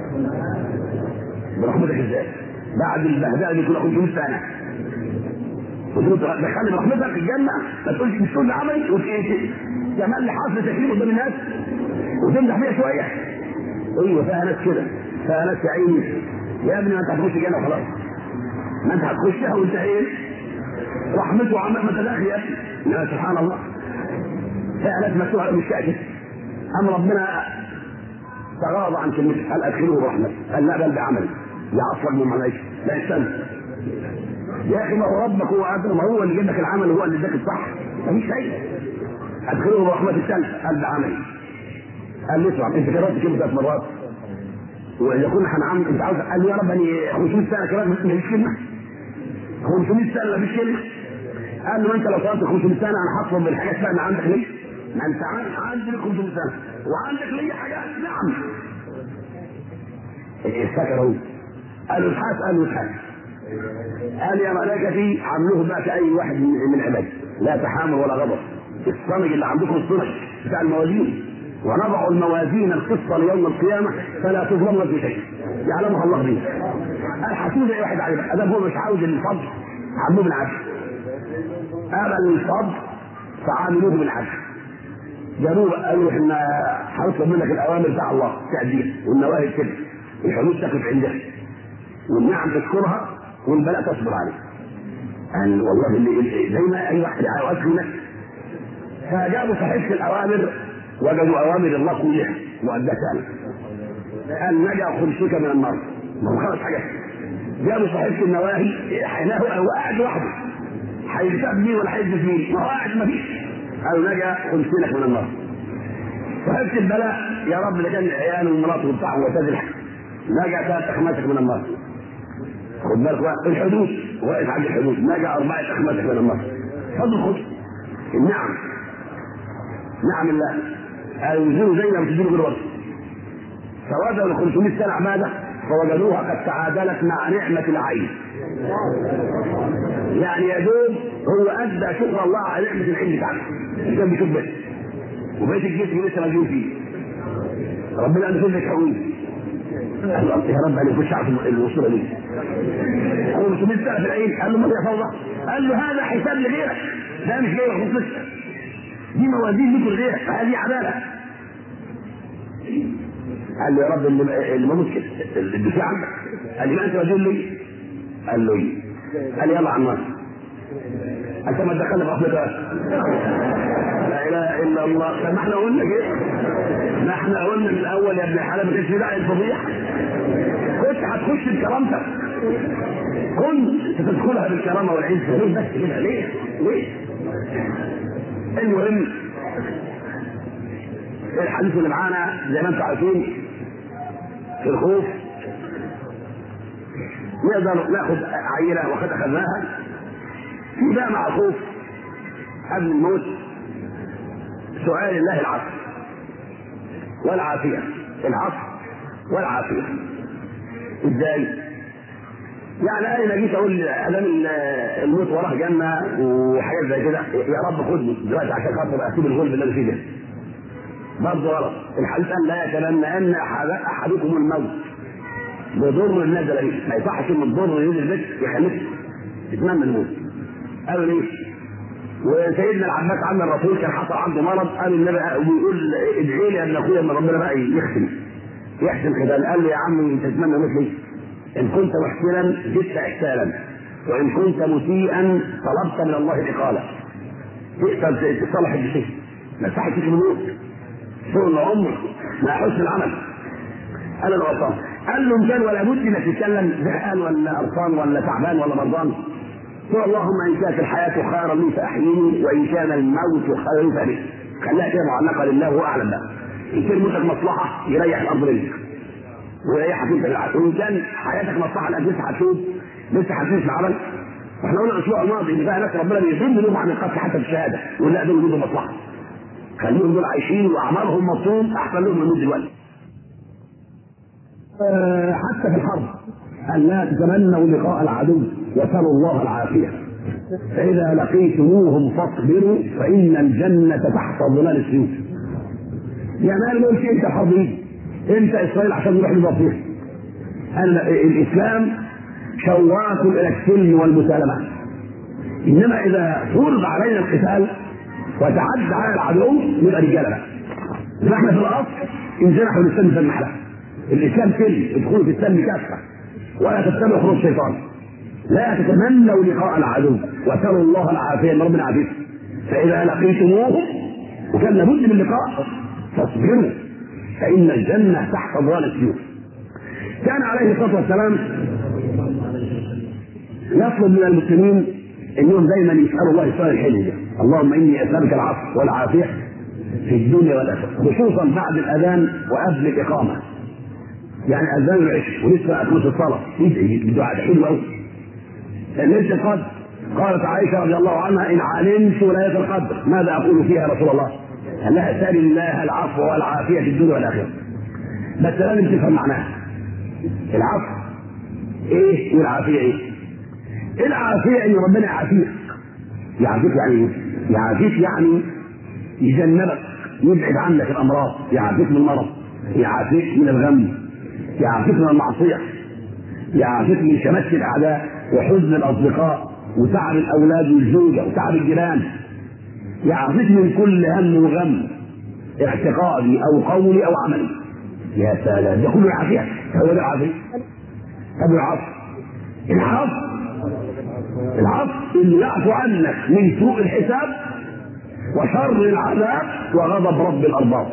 برحمتك ازاي؟ بعد البهدله دي كلها 500 سنه وتقول دخلني برحمتك الجنه ما تقولش مش كل عملي كمان اللي حاصل تكريم قدام الناس وتمدح فيها شويه ايوه فيها ناس كده فيها ناس يا عيني يا ابني ما انت هتخش الجنه وخلاص ما انت هتخشها وانت ايه؟ رحمته وعمل ما تداخل يا ابني سبحان الله فعلت مفتوحه مش كده ام ربنا تغاضى عن كلمته قال ادخلوه رحمه قال لا بل بعمل يا اصلا من معلش لا استنى يا اخي ما هو ربك هو ادرى ما هو اللي جاب لك العمل وهو اللي اداك الصح مفيش شيء ادخلوه رحمه الثالث قال بعمل قال لي اسمع انت كررت كلمه ثلاث مرات واذا كنا هنعمل انت عاوز قال لي يا رب اني 500 سنه كمان مفيش كلمه 500 سنه مفيش كلمه قال له انت لو صليت 500 سنه انا هطلب من الحاجات بقى عندك ليه؟ ما انت عندك 500 سنه وعندك ليه حاجات نعم افتكر هو قال له الحاس قال له الحاس قال يا ملائكتي عاملوه بقى كأي واحد من عبادي لا تحامل ولا غضب الصنج اللي عندكم الصنج بتاع الموازين ونضع الموازين القصة ليوم القيامة فلا تظلم في شيء يعلمها الله به قال حسوه زي واحد عليه ادام هو مش عاوز الفضل عاملوه بالعدل قبل الفضل فعاملوه بالعدل جابوه قالوا احنا هنطلب منك الاوامر بتاع الله تأديها والنواهي كده الحدود تقف عندها والنعم تشكرها والبلاء تصبر عليه قال والله اللي زي ما اي واحد عاوز في نفسه فجابوا صحيفه الاوامر وجدوا اوامر الله كلها مؤدتها قال نجا خمسك من النار ما هو خمس حاجات جابوا صحيفه النواهي حيناه هو قاعد وحده هيكتب مين ولا هيكتب مين ما هو قاعد ما فيش قالوا نجا خمسينك من النار صحيفه البلاء يا رب ده كان عياله ومراته وبتاعه وتزل نجا ثلاث اخماسك من النار خد بالك بقى الحدود واقف عند الحدود نجا اربعه اخماسك من النار فضل خد النعم نعم الله قالوا ينزلوا زي ما بتديله بالوقت فوجدوا ال 500 سنه عباده فوجدوها قد تعادلت مع نعمه العين يعني يا دوب هو ادى شكر الله على نعمه العين بتاعته اللي كان بيشوف بس وبيت الجسم لسه موجود فيه ربنا قال له حقوق يا رب انا كنت اعرف الوصول دي قالوا له 500 سنه في العين قال له ما يا فوضى قال له هذا حساب لغيرك ده مش جاي يخص دي موازين لكل غيرك هذه عداله قال له يا رب اللي اللي موجود كده اللي في عندك قال لي ما انت رجل لي قال له ايه قال لي يلا على النار انت ما تدخلنا في افريقيا لا اله الا الله طب ما احنا قلنا كده ما احنا قلنا من الاول يا ابن الحلال ما كانش في داعي الفضيحه كنت هتخش بكرامتك كنت تدخلها بالكرامه والعز ليه بس كده ليه؟ ليه؟ المهم الحديث اللي معانا زي ما انتم عارفين في الخوف نقدر ناخد عينه وقد اخذناها في بقى مع الخوف قبل الموت سؤال الله العفو والعافيه العفو والعافيه ازاي؟ يعني انا جيت اقول ادام الموت وراه جنه وحاجات زي كده يا رب خدني دلوقتي عشان خاطر اسيب الغلب اللي انا فيه ده برضه غلط الحديث قال لا يتمنى ان احدكم الموت بضر نزل به ما يصحش ان الضر ينزل البيت يخليك تتمنى الموت قالوا ليه؟ وسيدنا العباس عم الرسول كان حصل عنده مرض قال النبي ويقول ادعي لي ان اخويا ان ربنا بقى يختم يحسن ختام قال له يا عمي انت تتمنى مثلي ان كنت محسنا زدت احسانا وان كنت مسيئا طلبت من الله الاقاله تقدر تصلح الشيء ما يصحش فيك الموت طول العمر مع حسن العمل قال له غلطان قال له ان كان ولا بد انك تتكلم زهقان ولا قرفان ولا تعبان ولا مرضان قل اللهم ان كانت الحياه خيرا لي فاحييني وان كان الموت خيرا لي فاحييني خليها كده معلقه لله هو اعلم بقى ان كان موتك مصلحه يريح الارض منك ويريحك انت بالعكس وان كان حياتك مصلحه لانك لسه هتشوف لسه هتشوف العمل احنا قلنا الاسبوع الماضي ان بقى ناس ربنا بيظن لهم عن القتل حتى في الشهاده يقول لا دول وجودهم مصلحه خليهم دول عايشين واعمارهم مطلوب احسن لهم من دلوقتي أه حتى في الحرب أن لا تتمنوا لقاء العدو وسلوا الله العافية فإذا لقيتموهم فاصبروا فإن الجنة تحت ظلال السيوف يعني أنا ما قلتش أنت حربي أنت إسرائيل عشان نروح للبطيخ أنا الإسلام شواك إلى السلم والمسالمة إنما إذا فرض علينا القتال وتعدى على العدو نبقى رجاله بقى. نحن في الاصل انزرحوا للسلم في المحله. الاسلام سلم ادخلوا في السلم كافه ولا تتبعوا خروج الشيطان. لا تتمنوا لقاء العدو واسالوا الله العافيه ان ربنا يعافيكم فاذا لقيتموهم وكان لابد من اللقاء فاصبروا فان الجنه تحت ظلال السيوف كان عليه الصلاه والسلام يطلب من المسلمين انهم دايما يسالوا الله السؤال الحلو ده اللهم اني اسالك العفو والعافيه في الدنيا والاخره خصوصا بعد الاذان وقبل الاقامه يعني اذان العشاء ولسه اكملت الصلاه يدعي الدعاء ده حلو قوي ليله القدر قالت عائشه رضي الله عنها ان علمت ليله القدر ماذا اقول فيها يا رسول الله؟ قال لها سال الله العفو والعافيه في الدنيا والاخره بس لازم تفهم معناها العفو ايه والعافيه ايه؟ العافيه ان ربنا يعافيك يعافيك يعني ايه؟ يعافيك يعني يجنبك يبعد عنك الامراض يعافيك من المرض يعافيك من الغم يعافيك من المعصيه يعافيك من شمس الاعداء وحزن الاصدقاء وتعب الاولاد والزوجه وتعب الجيران يعافيك من كل هم وغم اعتقادي او قولي او عملي يا سلام ده كله يعافيك هو ده العافيه طب العفو العفو العفو اللي يعفو عنك من سوء الحساب وشر العذاب وغضب رب الارباب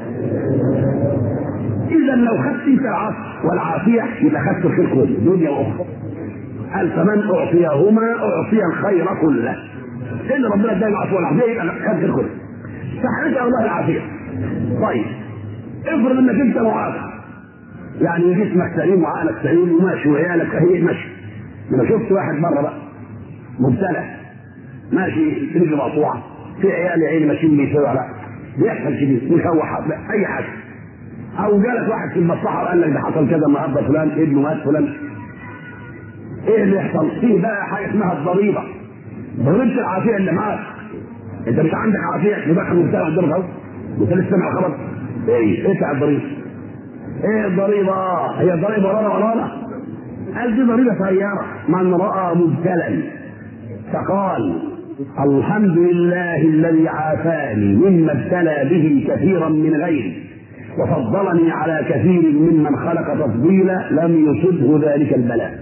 اذا لو خدت انت العفو والعافيه يبقى خدت الخير كله دنيا واخرى قال فمن اعطيهما اعطي الخير كله ان ربنا اداني العفو والعافيه يبقى خدت الخير كله فحرجع الله العافيه طيب افرض انك انت معافى يعني جسمك سليم وعقلك سليم وماشي وعيالك هي ماشي انا شفت واحد مره بقى مبتلى ماشي رجله مقطوعه في عيال يا عيني ماشيين بيسووا لا بيحصل كده مشوح اي حاجه او جالك واحد في المصلحه وقال لك ده حصل كذا النهارده فلان ابنه مات فلان ايه اللي يحصل؟ فيه بقى حاجه اسمها الضريبه ضريبه العافيه اللي معاك انت مش عندك عافيه يبقى مبتلى قدامك اهو انت لسه سامع الخبر ايه ايه الضريبه؟ ايه الضريبه؟ هي الضريبه ورانا ورانا؟ قال دي ضريبه سياره من راى مبتلا فقال الحمد لله الذي عافاني مما ابتلى به كثيرا من غيري وفضلني على كثير ممن خلق تفضيلا لم يصبه ذلك البلاء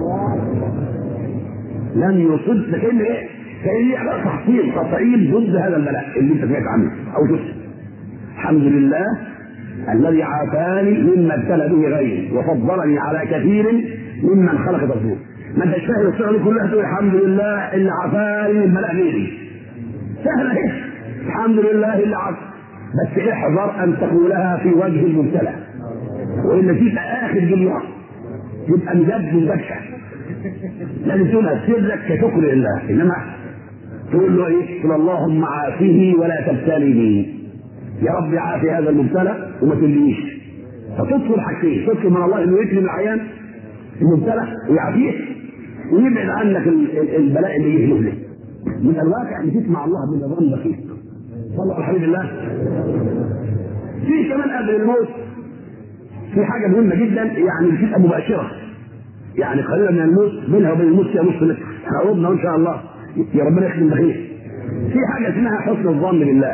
لم يصب كان ايه؟ كان يعمل تحصيل تفعيل ضد هذا البلاء اللي انت سمعت عنه او شفت الحمد لله الذي عافاني مما ابتلى به غيري وفضلني على كثير ممن خلق تفضيلا ما انتش فاهم الصيغه دي كلها تقول الحمد لله اللي عافاني من بلاء غيري سهله ايه الحمد لله اللي عافاني بس احذر ان تقولها في وجه المبتلى والا تبقى اخر دنيا يبقى مجد مبكى لازم تقولها سرك كشكر لله انما تقول له ايه؟ تقول اللهم عافيه ولا تبتلني يا رب عافي هذا المبتلى وما تليش فتطلب حاجتين تطلب من الله انه يكرم العيان المبتلى ويعافيه ويبعد عنك البلاء اللي يجي له من الواقع ان تسمع الله بنظام دقيق صلى على حبيب الله في كمان قبل الموت في حاجه مهمه جدا يعني بتبقى مباشره يعني قليلا من الموت بينها وبين الموت فيها نص متر احنا قربنا ان شاء الله يا ربنا يخدم بخير في حاجه اسمها حسن الظن بالله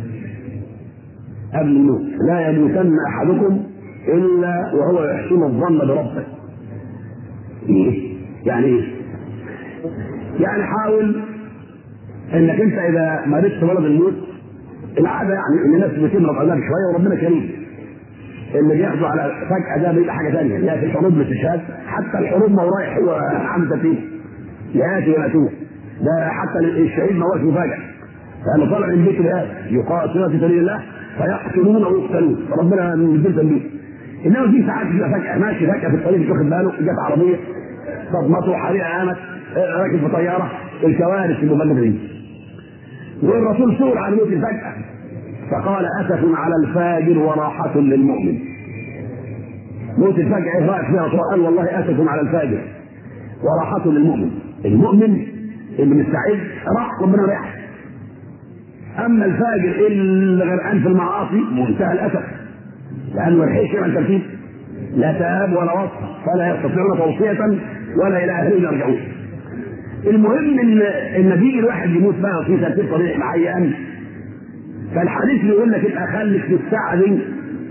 قبل الموت لا يموتن احدكم الا وهو يحسن الظن بربه ايه يعني ايه يعني حاول انك انت اذا مرضت بمرض الموت العاده يعني ان الناس بتمرض عذاب شويه وربنا كريم اللي بياخدوا على فجاه ده بيبقى حاجه ثانيه لا في الحروب الاستشهاد حتى الحروب ما هو رايح هو عم فيه ياتي وياتوه ده حتى الشهيد ما هوش مفاجاه لانه طالع من بيت الاب يقاتلون في سبيل الله فيقتلون ويقتلون ربنا من جدا بيه انما في ساعات بيبقى فجاه ماشي فجاه في الطريق مش واخد باله جت عربيه صدمته حريقه قامت راكب في طياره الكوارث المبلغه دي والرسول سئل عن موت الفجأة فقال أسف على الفاجر وراحة للمؤمن موت الفجأة إيه رأيك فيها قال والله أسف على الفاجر وراحة للمؤمن المؤمن اللي مستعد راح ربنا ريح أما الفاجر اللي غرقان في المعاصي منتهى الأسف لأنه ما لحقش يعمل ترتيب لا تاب ولا وصف فلا يستطيعون توصية ولا إلى أهلهم يرجعون المهم ان ان بيجي الواحد يموت بقى في ترتيب طريق معين فالحديث بيقول لك ابقى خليك في الساعه دي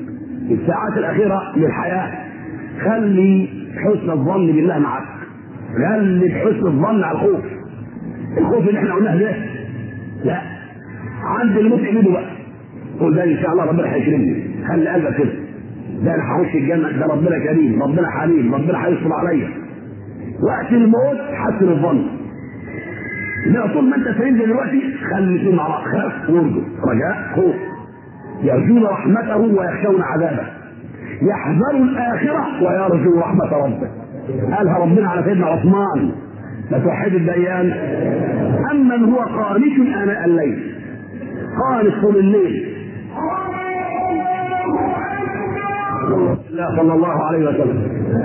في الساعات الاخيره للحياه خلي حسن الظن بالله معك غلب حسن الظن على الخوف الخوف اللي احنا قلناه ده لا عند الموت ايده بقى قول ده ان شاء الله ربنا هيكرمني خلي قلبك كده ده انا هخش الجنه ده ربنا كريم ربنا حليم ربنا هيصبر عليا وقت الموت حسن الظن لا طول ما انت فاهم دلوقتي خلي في مع خاف وارجو رجاء خوف يرجون رحمته ويخشون عذابه يحذر الاخره ويرجو رحمه ربه قالها ربنا على سيدنا عثمان لتوحد الديان امن هو قانش اناء الليل قانش طول الليل الله صلى الله عليه وسلم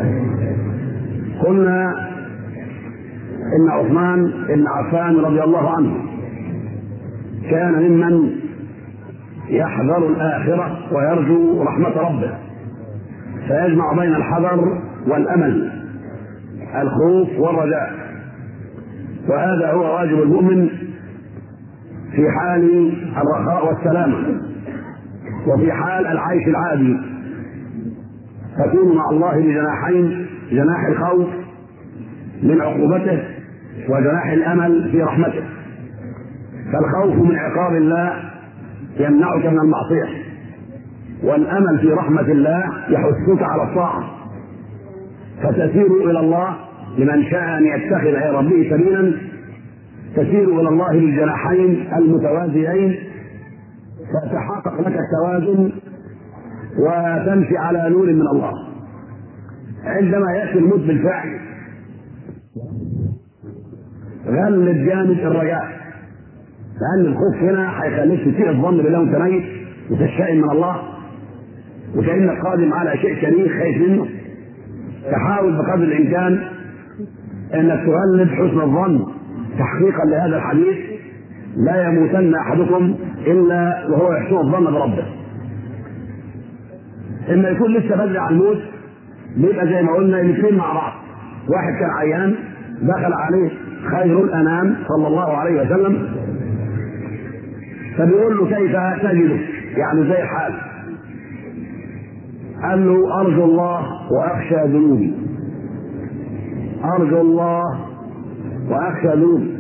قلنا ان عثمان بن عفان رضي الله عنه كان ممن يحذر الاخره ويرجو رحمه ربه فيجمع بين الحذر والامل الخوف والرجاء وهذا هو واجب المؤمن في حال الرخاء والسلامه وفي حال العيش العادي تكون مع الله بجناحين جناح الخوف من عقوبته وجناح الامل في رحمته فالخوف من عقاب الله يمنعك من المعصيه والامل في رحمه الله يحثك على الطاعه فتسير الى الله لمن شاء ان يتخذ الى ربه سبيلا تسير الى الله بالجناحين المتوازيين فتحقق لك التوازن وتمشي على نور من الله عندما ياتي الموت بالفعل غلب جانب الرجاء لان الخوف هنا هيخليك تسيء الظن بالله وانت ميت وتشائم من الله وكانك قادم على شيء كريم خايف منه تحاول بقدر الامكان انك تغلب حسن الظن تحقيقا لهذا الحديث لا يموتن احدكم الا وهو يحسن الظن بربه اما يكون لسه بدري على الموت بيبقى زي ما قلنا الاثنين مع بعض واحد كان عيان دخل عليه خير الانام صلى الله عليه وسلم فبيقول له كيف تجدك يعني زي الحال قال له ارجو الله واخشى ذنوبي ارجو الله واخشى ذنوبي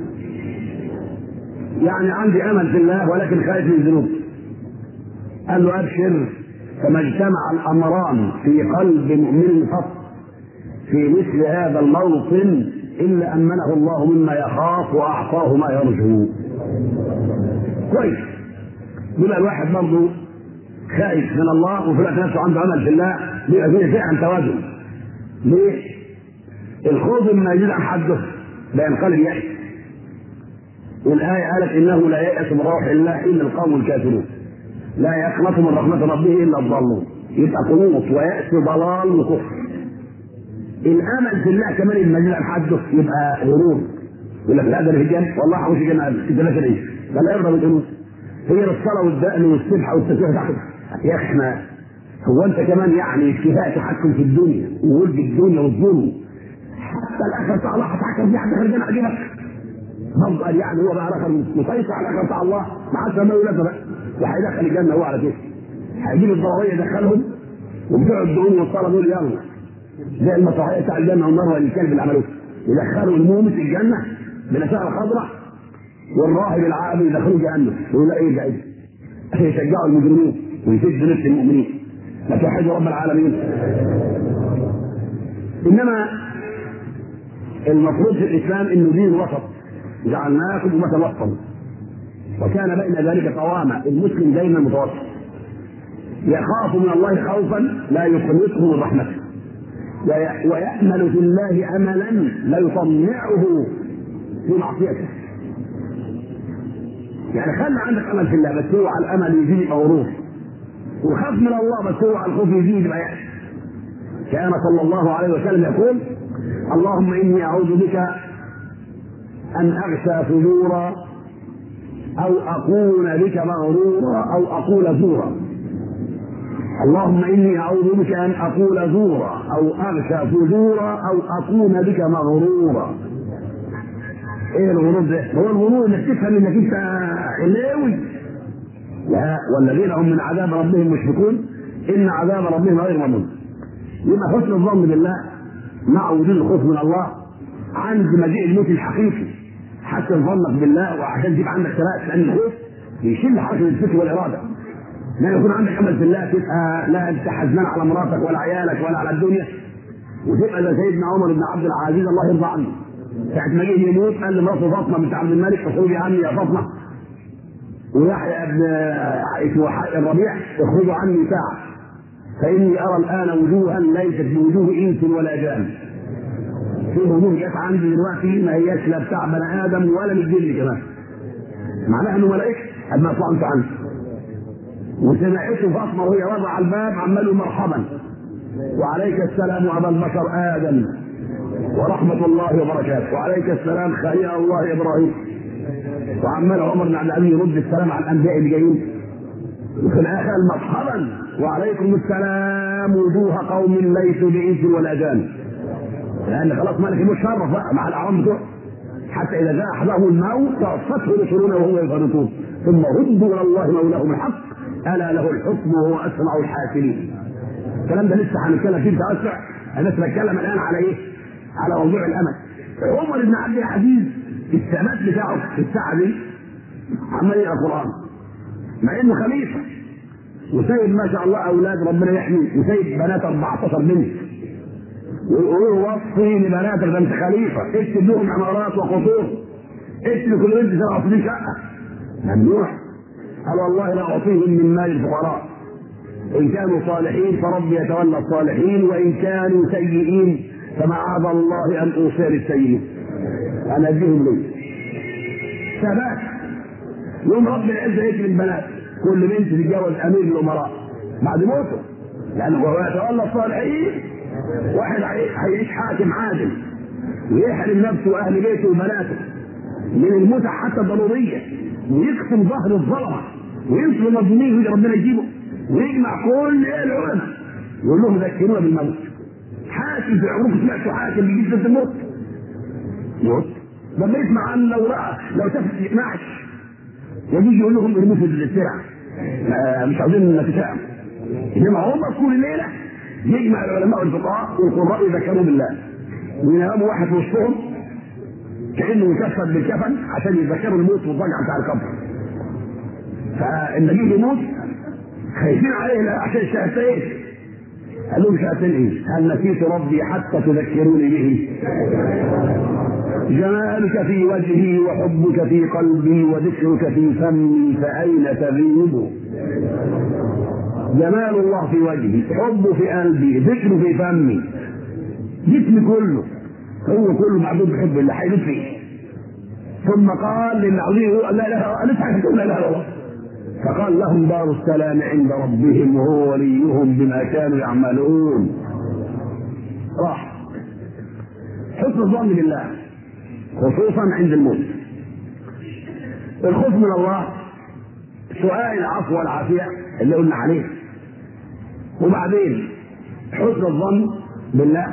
يعني عندي امل في الله ولكن خايف من ذنوبي قال له ابشر كما اجتمع الامران في قلب مؤمن فقط في مثل هذا الموطن الا امنه الله مما يخاف واعطاه ما يرجو كويس يبقى الواحد برضه خايف من الله وفي الوقت نفسه عنده امل في الله بيبقى فيه فعلا توازن ليه؟ الخوف مما يزيد عن حده لا ينقلب يأس والآية قالت إنه لا يأس من روح الله إلا القوم الكافرون لا يقنط من رحمة ربه إلا الضالون يبقى قنوط ويأس ضلال وكفر الامل في الله كمان المجيد عن حده يبقى غرور يقول لك لا ده انا في الجنه والله هخش الجنه قبل انت فاكر ايه؟ ده لا يرضى بالقنوط هي الصلاه والدقن والسبحه والتسبيح تحت يا اخي احنا هو انت كمان يعني كفايه تحكم في الدنيا وولد الدنيا والظلم حتى الاخر بتاع الله هتحكم فيه حتى الجنه اجيبك برضه قال يعني هو بقى رقم مسيطر على الاخر بتاع الله ما عادش ما يولد بقى وهيدخل الجنه هو على كده هيجيب الضروريه يدخلهم وبتوع الدهون والصلاه دول يلا زي المطاعيه بتاع الجنه والنار والكلب اللي عملوه يدخلوا المومس الجنه بالاشعه الخضراء والراهب العابد يدخلوه جهنم ويقول لا ايه جاي يشجعوا المجرمين ويسدوا نفس المؤمنين لا توحدوا رب العالمين انما المفروض في الاسلام انه دين وسط جعلناكم امه وسطا وكان بين ذلك قوامه المسلم دائما متوسط يخاف من الله خوفا لا يقنطه من رحمته ويأمل في الله أملا لا يطمعه في معصيته يعني خلي عندك أمل في الله بس هو على الأمل يزيد يبقى غرور وخاف من الله بس هو على الخوف يزيد يبقى يأس كان صلى الله عليه وسلم يقول اللهم إني أعوذ بك أن أغشى فجورا أو أكون بك مغرورا أو أقول زورا اللهم اني اعوذ بك ان اقول زورا او اغشى فجورا او اكون بك مغرورا ايه الغرور ده؟ هو الغرور انك تفهم انك انت حلاوي لا والذين هم من عذاب ربهم مشفقون ان عذاب ربهم غير مضمون يبقى حسن الظن بالله مع وجود الخوف من الله عند مجيء الموت الحقيقي حسن ظنك بالله وعشان تجيب عندك ثبات لان الخوف بيشيل حركه الفكر والاراده لا يكون عندك امل في الله تبقى لا انت حزنان على مراتك ولا عيالك ولا على الدنيا وتبقى زي سيدنا عمر بن عبد العزيز الله يرضى عنه ساعة ما جه يموت قال لمراته فاطمة بنت عبد الملك اخرجي عني يا فاطمة ويحيى ابن اسمه الربيع اخرجوا عني ساعة فإني أرى الآن وجوها ليست بوجوه إنس ولا جان في وجوه جت عندي دلوقتي ما هياش لا بتاع بني آدم ولا من الجن كمان معناها إنه ملائكة قد ما طلعت عنه وسمعته فاطمة وهي واقفة على الباب عمال مرحبا وعليك السلام أبا البشر آدم ورحمة الله وبركاته وعليك السلام خليل الله إبراهيم وعمال عمر بن عبد العزيز يرد السلام على الأنبياء اللي جايين وفي الآخر مرحبا وعليكم السلام وجوه قوم ليسوا بإنس ولا جان لأن خلاص ملك الموت شرف بقى مع الأعوام بتوعه حتى إذا جاء أحدهم الموت توفته رسلنا وهم يفرطون ثم ردوا إلى الله مولاهم الحق ألا له الحكم وهو أسرع الحاكمين الكلام ده لسه هنتكلم فيه بتوسع انا بس بتكلم الان على ايه؟ على موضوع الامل عمر بن عبد العزيز الثبات بتاعه في الساعه دي عمال يقرا قران مع انه خليفه وسايب ما شاء الله اولاد ربنا يحمي وسايب بنات 14 بنت ويقولوا وصي لبناتك ده انت خليفه اكتب لهم عمارات وقصور اكتب كل بنت 27 شقه ممنوع قال والله لا اعطيهم من مال الفقراء إن كانوا صالحين فربي يتولى الصالحين وإن كانوا سيئين فمعاذ الله أن أوصي للسيئين أنا أديهم لي ثبات يوم رب العزة يكرم البنات كل بنت تتجوز أمير الأمراء بعد موته لأنه هو يتولى الصالحين واحد هيعيش حاكم عادل ويحرم نفسه وأهل بيته وبناته من المتع حتى الضرورية ويقسم ظهر الظلمة وينصر المظلومين ويجي ربنا يجيبه ويجمع كل العلماء يقول لهم ذكرونا بالموت حاكم في عمركم سمعتوا حاكم بيجيب ضد الموت موت لما يسمع عن لو راى لو شاف نعش يجي يقول لهم ارموه في السرعه مش عاوزين نتفاهم انما هم كل ليله يجمع العلماء والفقهاء والقراء يذكروا بالله ويناموا واحد في وسطهم كانه يكفن بالكفن عشان يتذكروا الموت والضجعه بتاع القبر فالنبي يموت خايفين عليه عشان شهتين قال لهم شهتين ايه؟ هل نسيت ربي حتى تذكروني به؟ جمالك في وجهي وحبك في قلبي وذكرك في فمي فأين تغيب؟ جمال الله في وجهي، حبه في قلبي، ذكره في فمي. جسمي كله هو كله معبود بحب الله هيموت فيه. ثم قال للعظيم لا اله الا الله لا اله الا الله فقال لهم دار السلام عند ربهم وهو وليهم بما كانوا يعملون راح حسن الظن بالله خصوصا عند الموت الخوف من الله سؤال العفو والعافية اللي قلنا عليه وبعدين حسن الظن بالله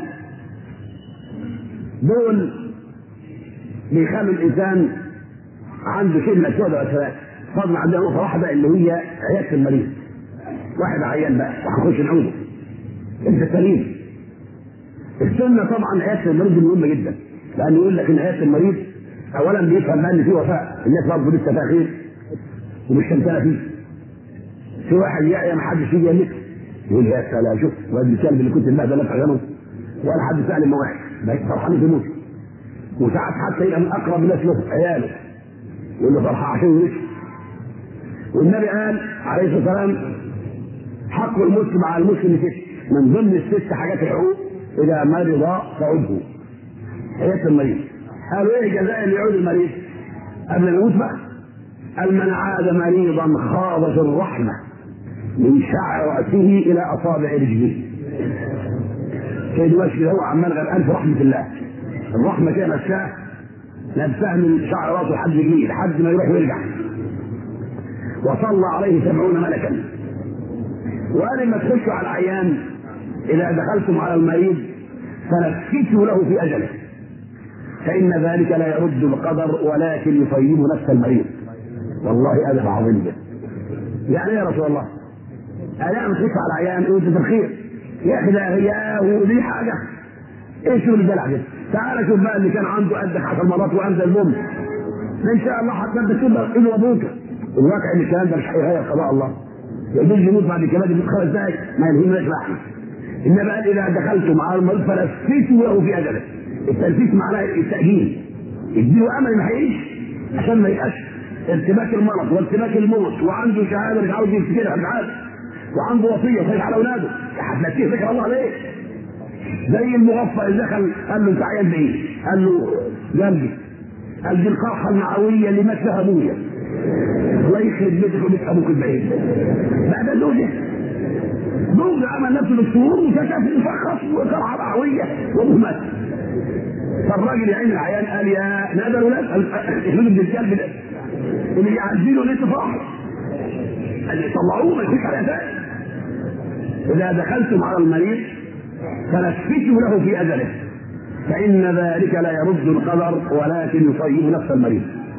دول بيخلوا الإنسان عنده شيء من السؤال والثبات فضل عندنا نقطة واحدة اللي هي عيادة المريض. واحد عيان بقى وهنخش نعوده. أنت سليم. السنة طبعا عيادة المريض مهمة جدا. لأنه يقول لك إن عيادة المريض أولا بيفهم بقى إن في وفاء، الناس برضه لسه فيها خير ومش شمتانة فيه. في واحد يعيا ما حدش يجي يملك يقول يا سلام شوف واد الكلب اللي كنت المهدى لك عيانه ولا حد سأل إنه واحد بقيت فرحان في موته. وساعات حتى يبقى من أقرب الناس له عياله يقول له فرحة عشان يمشي والنبي قال عليه الصلاه والسلام حق المسلم على المسلم ست من ضمن الست حاجات الحقوق اذا مرض فعده عياده المريض قالوا ايه جزاء اللي يعود المريض قبل ما يموت بقى قال من عاد مريضا خاضت الرحمه من شعر راسه الى اصابع رجله سيد مشي هو عمال غرقان في رحمه الله الرحمه كده نفسها نفسها من شعر راسه لحد رجليه لحد ما يروح ويرجع وصلى عليه سبعون ملكا وقال لما تخشوا على العيان اذا دخلتم على المريض فنفسوا له في اجله فان ذلك لا يرد القدر ولكن يطيب نفس المريض والله ادب عظيم جدا يعني يا رسول الله انا تخش على العيان وانت في الخير يا اخي ده هي ودي حاجه ايه شغل الدلع ده؟ تعال شوف بقى اللي كان عنده قدك عشر مرات وانزل المهم ان شاء الله حتى تبقى ابن ابوك الواقع ان الكلام ده مش هيغير قضاء الله يجوز يموت بعد كمان يموت خمس دقائق ما يلهمناش لحمه انما قال اذا دخلتم على المريض فلفيتوا له في اجله التلفيت معناه التاجيل اديله امل ما هيعيش عشان ما يبقاش ارتباك المرض وارتباك الموت وعنده شهاده مش عاوز يفتكرها مش عارف وعنده وصيه خايف على اولاده هتنسيه فكر الله عليه زي المغفى اللي دخل قال له انت عيان بايه؟ قال له جنبي قال دي القرحه المعويه اللي مات فيها ابويا الله يخرب بيتك وبيت ابوك البعيد بعد زوجه زوج عمل نفسه دكتور وكشف مشخص وقرحه معويه وابوه مات فالراجل يا عين العيان قال يا نادى الولاد اخرجوا ابن الكلب ده اللي يعزله ليه تفاح قال يطلعوه ما يخش على اساس اذا دخلتم على المريض فلفتوا له في اجله فان ذلك لا يرد القدر ولكن يصيب نفس المريض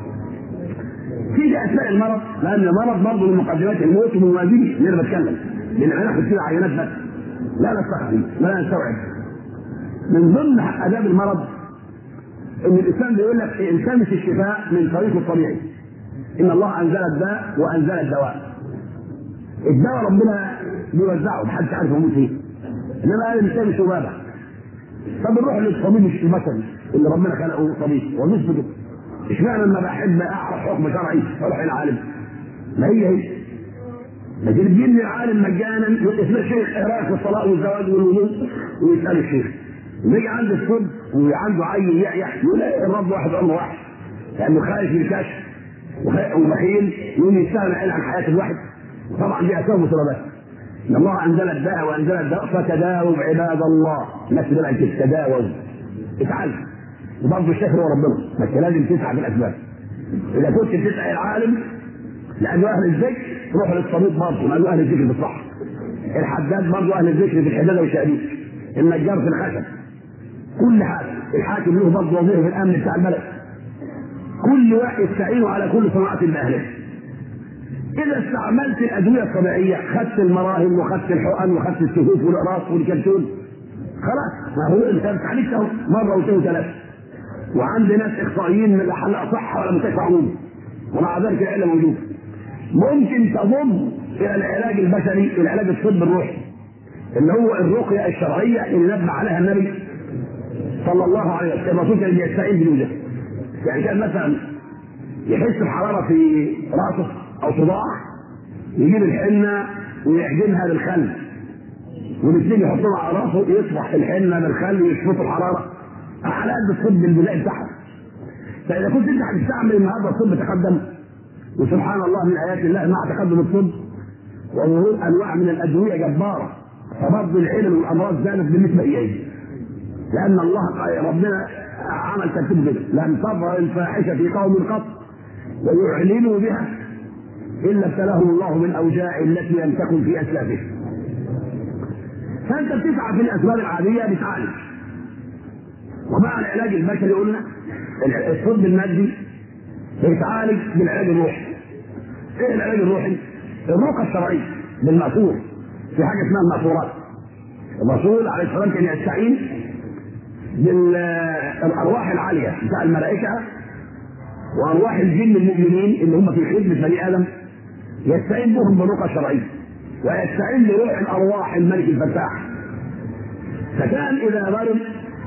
في اثناء المرض لان المرض برضه من مقدمات الموت وموازين اللي انا بتكلم لان هناخد فيه عينات بس لا نستخدم لا نستوعب من ضمن اداب المرض ان الاسلام بيقول لك التمس الشفاء من طريق الطبيعي ان الله انزل الداء وانزل الدواء الدواء ربنا بيوزعه محدش عارف يموت فيه انما قال التمس بابه طب نروح للطبيب البشري اللي ربنا خلقه طبيب ونثبته اشمعنى لما بحب اعرف حكم شرعي اروح العالم ما هي هي لكن بيجي العالم مجانا يقول الشيخ ايه رايك في الطلاق والزواج والوضوء ويسال الشيخ ويجي عند الطب وعنده عيل يحيح يقول الرب واحد عمره واحد لانه خايف من الكشف وبخيل يقول يستغنى عن حياه الواحد طبعا دي اسباب وسببات ان الله انزل الداء وانزل الداء فتداووا عباد الله الناس بدات تتداووا اتعالج وبرضه الشافي هو ربنا بس لازم تسعى في الاسباب اذا كنت بتسال العالم لانه اهل الذكر روح للطبيب برضه لانه اهل الذكر في الصح الحداد برضه اهل الذكر في الحداده والشهاديد النجار في الخشب كل حاجه الحاكم له برضه وظيفه في الامن بتاع البلد كل واحد يستعين على كل صناعه باهله اذا استعملت الادويه الطبيعيه خدت المراهم وخدت الحقن وخدت السهوف والاقراص والكبسول خلاص ما هو انت اتعالجت اهو مره واثنين وثلاثه وعند ناس اخصائيين من لا صحه ولا مستشفى عمومي ومع ذلك العلم موجود ممكن تضم الى العلاج البشري العلاج الطب الروحي اللي هو الرقيه الشرعيه اللي نبه عليها النبي صلى الله عليه وسلم الرسول كان يستعين بالوجه يعني كان مثلا يحس بحراره في راسه او صداع يجيب الحنه ويعجنها بالخل والاثنين يحطوها على راسه يصبح الحنه بالخل ويشفطوا الحراره على قد الطب البدائي بتاعها فاذا كنت انت هتستعمل النهارده الطب تقدم وسبحان الله من ايات الله مع تقدم الطب وظهور انواع من الادويه جباره فبرضه العلل والامراض زادت بالنسبه اليه لان الله ربنا عمل ترتيب كده لن تظهر الفاحشه في قوم قط ويعلنوا بها الا ابتلاهم الله بالاوجاع التي لم تكن في اسلافهم فانت بتسعى في الاسباب العاديه بتعالج ومع العلاج البشري قلنا الطب المادي بيتعالج بالعلاج الروحي ايه العلاج الروحي؟ الرقى الشرعيه بالمأثور في حاجه اسمها المأثورات الرسول عليه الصلاه والسلام كان يستعين بالارواح العاليه بتاع الملائكه وارواح الجن المؤمنين اللي هم في خدمه بني ادم يستعين بهم برقى شرعيه ويستعين بروح الارواح الملك الفتاح فكان اذا مرض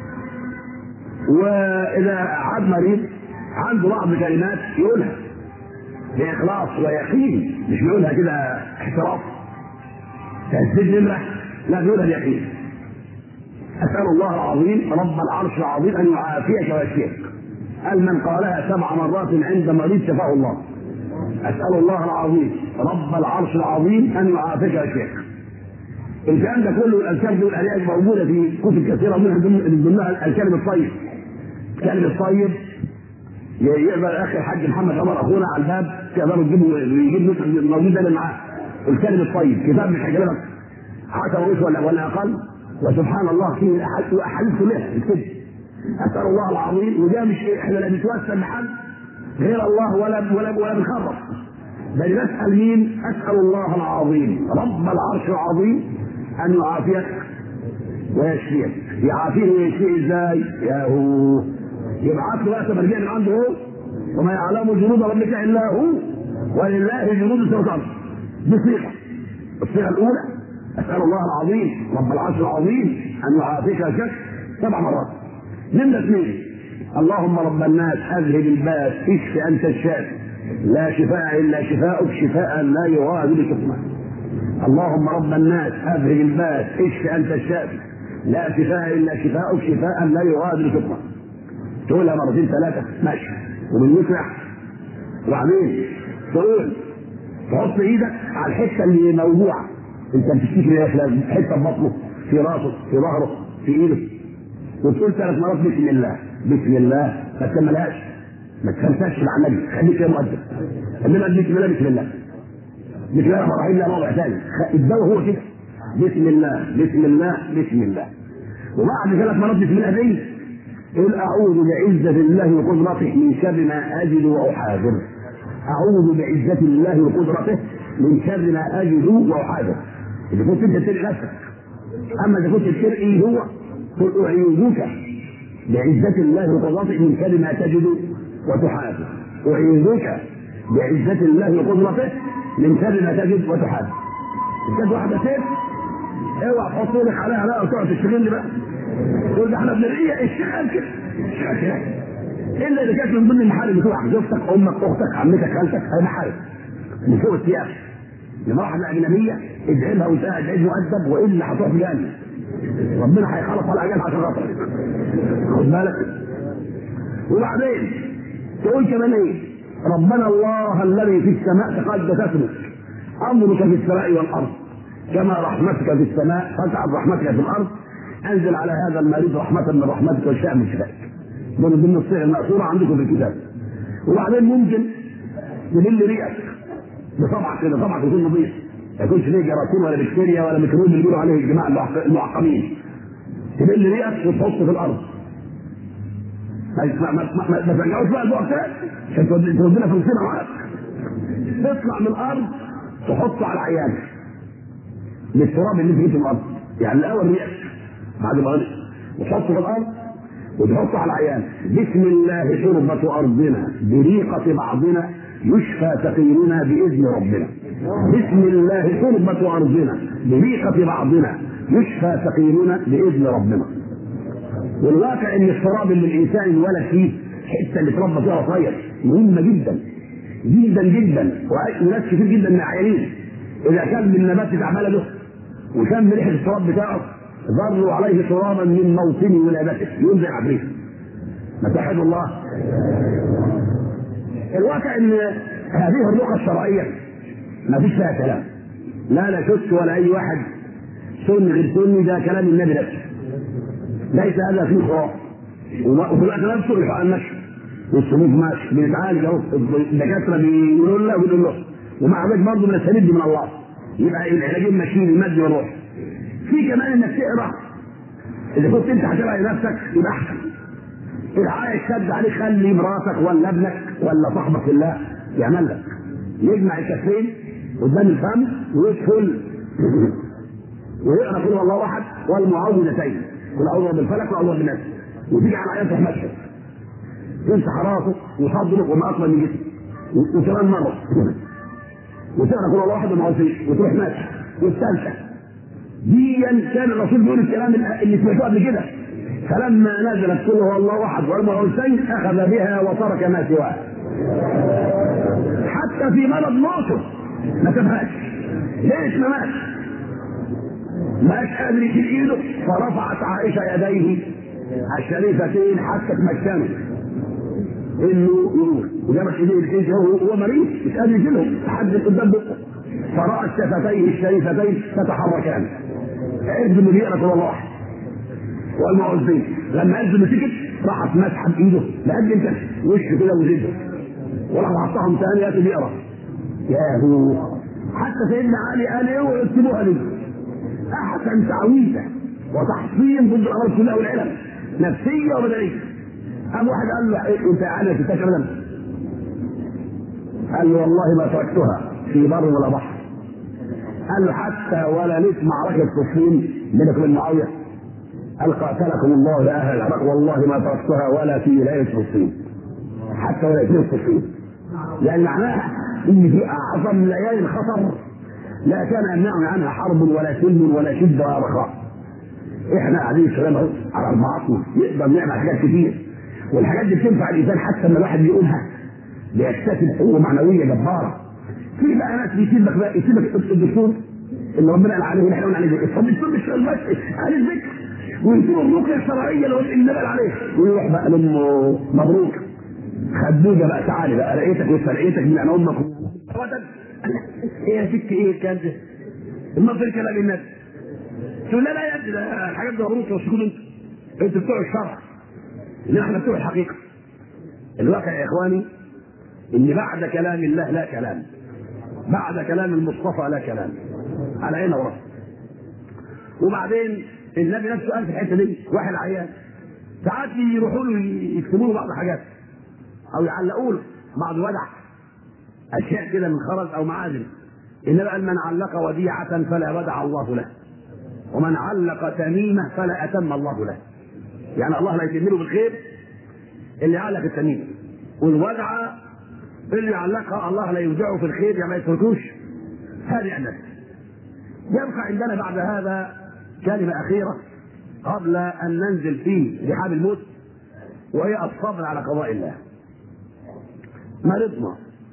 واذا عاد مريض عنده بعض كلمات يقولها باخلاص ويقين مش بيقولها كده احتراف تهديد نمره لا بيقولها بيقين اسال الله العظيم رب العرش العظيم ان يعافيك ويشفيك قال من قالها سبع مرات عند مريض شفاه الله اسال الله العظيم رب العرش العظيم ان يعافيك ويشفيك الكلام ده كله الالكام دي والاليات موجوده في كتب كثيره منها من ضمنها الكلم الطيب الكلم الطيب يقبل الاخ الحاج محمد عمر اخونا على الباب تقدروا تجيبوا يجيب نسخه الموجود ده اللي معاه الكلم الطيب كتاب مش هيكلمك 10 وريش ولا ولا اقل وسبحان الله فيه احاديث كلها اكتب اسال الله العظيم وده مش احنا لا بنتوسل لحد غير الله ولا ولا ولا بنخرب بل نسال مين؟ اسال الله العظيم رب العرش العظيم ان يعافيك ويشفيه يعافيه ويشفيه ازاي؟ يا هو يبعث له بقى تمرجع من عنده هو وما يعلم جنود ربك الا هو ولله جنود السماوات والارض دي صيغه الصيغه الاولى اسال الله العظيم رب العرش العظيم ان يعافيك شك سبع مرات نمرة اثنين اللهم رب الناس اذهب الباس اشف انت الشافي لا شفاء الا شفاءك شفاء لا يغادر سقما اللهم رب الناس اذهب الباس اشف انت الشافي لا شفاء الا شفاءك شفاء لا يغادر سقما تقولها مرتين ثلاثه ماشي ومن يسمع وبعدين تقول تحط ايدك على الحته اللي موجوعه انت بتشتكي من فلان حته في بطنه في راسه في ظهره في ايده وتقول ثلاث مرات بسم الله بسم الله ما تكملهاش ما تخلفهاش مع النبي خليك يا مؤدب انما بسم الله بسم الله بسم الله الرحمن الرحيم لا موضع ثاني الدواء هو كده بسم الله بسم الله بسم الله وبعد ثلاث مرات بسم الله دي قل اعوذ بعزه الله وقدرته من شر ما اجد واحاذر اعوذ بعزه الله وقدرته من شر ما اجد واحاذر اذا كنت انت ترقي نفسك اما اذا كنت ترقي هو قل اعيذك بعزه الله وقدرته من شر ما تجد وتحاذر اعيذك بعزه الله وقدرته من شر ما تجد وتحاذر كانت واحده سيف اوعى تحط لك عليها بقى وتقعد تشتغل بقى تقول ده احنا بنرقيها اشتغل كده اشتغل كده الا اذا كانت من ضمن المحارم بتوعك زوجتك امك اختك عمتك خالتك هي محارم من فوق الثياب لما واحد اجنبيه ادعي لها وانت ادعي مؤدب والا هتروح في جهنم ربنا هيخلص على اجال عشان خاطرك خد بالك وبعدين تقول كمان ايه ربنا الله الذي في السماء تقدس اسمك امرك في السماء والارض كما رحمتك في السماء فاجعل رحمتك في الارض انزل على هذا المريض رحمه من رحمتك وشفاء من شفائك دول ضمن الصيغ المأثورة عندكم في الكتاب وبعدين ممكن تبل ريقك بطبعك كده طبعك يكون نظيف ما يكونش فيه جراثيم ولا بكتيريا ولا ميكروب اللي بيقولوا عليه الجماعه المعقمين تبل ريقك وتحط في الارض ما ما ما ما ترجعوش بقى البعد تاني عشان تودينا في مصيبه معاك تطلع من الارض تحطه على العيان بالتراب اللي في الارض يعني الاول ريقك بعد ما غلق وتحطه في الارض وتحطه على العيان بسم الله شربة أرضنا بريقة بعضنا يشفى سقيمنا بإذن ربنا بسم الله شربة أرضنا بريقة بعضنا يشفى سقيمنا بإذن ربنا والواقع ان الشراب اللي الانسان اتولد فيه الحته اللي اتربى فيها صغير مهمه جدا جدا جدا وناس كتير جدا من العيانين اذا كان من نبات بتاع بلده وشم ريحه الشراب بتاعه ظلوا عليه ترابا من موطن ولادته يقول زي عفريت مساحب الله الواقع ان هذه الرقى الشرعيه ما فيش فيها كلام لا لا شك ولا اي واحد سني غير سني ده كلام النبي نفسه ليس هذا فيه خرافه وفي الوقت نفسه الحقن ماشي والسموم ماشي بنتعالج اهو الدكاتره بيقولوا لنا وبيقولوا له ومع ذلك برضه من السبيل دي من الله يبقى العلاجين ماشيين المادي والروح في كمان انك تقرا اذا كنت انت هتقرا لنفسك يبقى احسن العاية شد عليك خلي مراتك ولا ابنك ولا صاحبك في الله يعمل لك يجمع الكفين قدام الفم ويدخل ويقرا كل الله احد والمعوذتين قل اعوذ بالفلك واعوذ بالناس وتيجي على عيان تروح ماشيه تمسح راسه وصدره وما اطول من جسمه وكمان مره وتقرا كل الله احد ومعوذتين وتروح ماشي والثالثه ديا كان الرسول بيقول الكلام اللي سمعته قبل كده فلما نزلت قل هو الله احد والمعوذتين اخذ بها وترك ما سواها حتى في مرض موته ما سابهاش ليش ما مات؟ ماش قادر يشيل ايده فرفعت عائشه يديه الشريفتين حتى تمكنوا انه يروح وجابت ايديه الاثنين هو هو مريض مش قادر يشيلهم لحد قدام بقه فرأت شفتيه الشريفتين تتحركان عز اللي بيقرا كل الله والمعوذين لما عز اللي سكت راحت ماسحه بايده لقد انت وشه كده وزده وراح حطهم ثاني ياتي بيقرا يا هو حتى سيدنا علي قال اوعوا اكتبوها دي احسن تعويذه وتحصين ضد الامراض كلها والعلم نفسيه وبدنيه قام واحد قال له إيه انت عالم في ابدا قال له والله ما تركتها في بر ولا بحر قال له حتى ولا ليك معركه صفين بينك وبين معاويه قال قاتلكم الله يا اهل العراق والله ما تركتها ولا في ولايه فلسطين حتى ولايه فلسطين لان معناها ان في اعظم ليالي الخطر لا كان يمنعنا عنها حرب ولا سلم ولا شده ولا رخاء احنا قاعدين شغال اهو على اربعتنا نقدر نعمل حاجات كتير والحاجات دي بتنفع الانسان حتى لما الواحد بيقولها بيكتسب قوه معنويه جباره في بقى ناس بيسيبك بقى يسيبك الدكتور اللي ربنا قال عليه ونحن قلنا عليه ذكر طب الدكتور مش بس عليه الذكر ويسيب الرقيه الشرعيه اللي النبي قال عليه ويروح بقى لامه مبروك خدوجه بقى تعالي بقى لقيتك وسرقيتك من عن امك ايه يا ست ايه كان ده؟ المصري كلام النبي تقول لا لا يا ابني ده الحاجات دي مبروك واسكتوا انتوا انتوا بتوع الشرع ان احنا بتوع الحقيقه الواقع يا اخواني ان بعد كلام الله لا كلام بعد كلام المصطفى لا كلام على عينه وراسه وبعدين النبي نفسه قال في الحته دي واحد عيان ساعات يروحوا له يكتبوا له بعض الحاجات او يعلقوا له بعض ودع اشياء كده من خرز او معادن انما قال من علق وديعه فلا ودع الله له ومن علق تميمه فلا اتم الله له يعني الله لا يتم له بالخير اللي علق التميمه والودعه اللي علقها الله لا يودعه في الخير يعني ما يتركوش هذه النفس يبقى عندنا بعد هذا كلمة أخيرة قبل أن ننزل في رحاب الموت وهي الصبر على قضاء الله مرضنا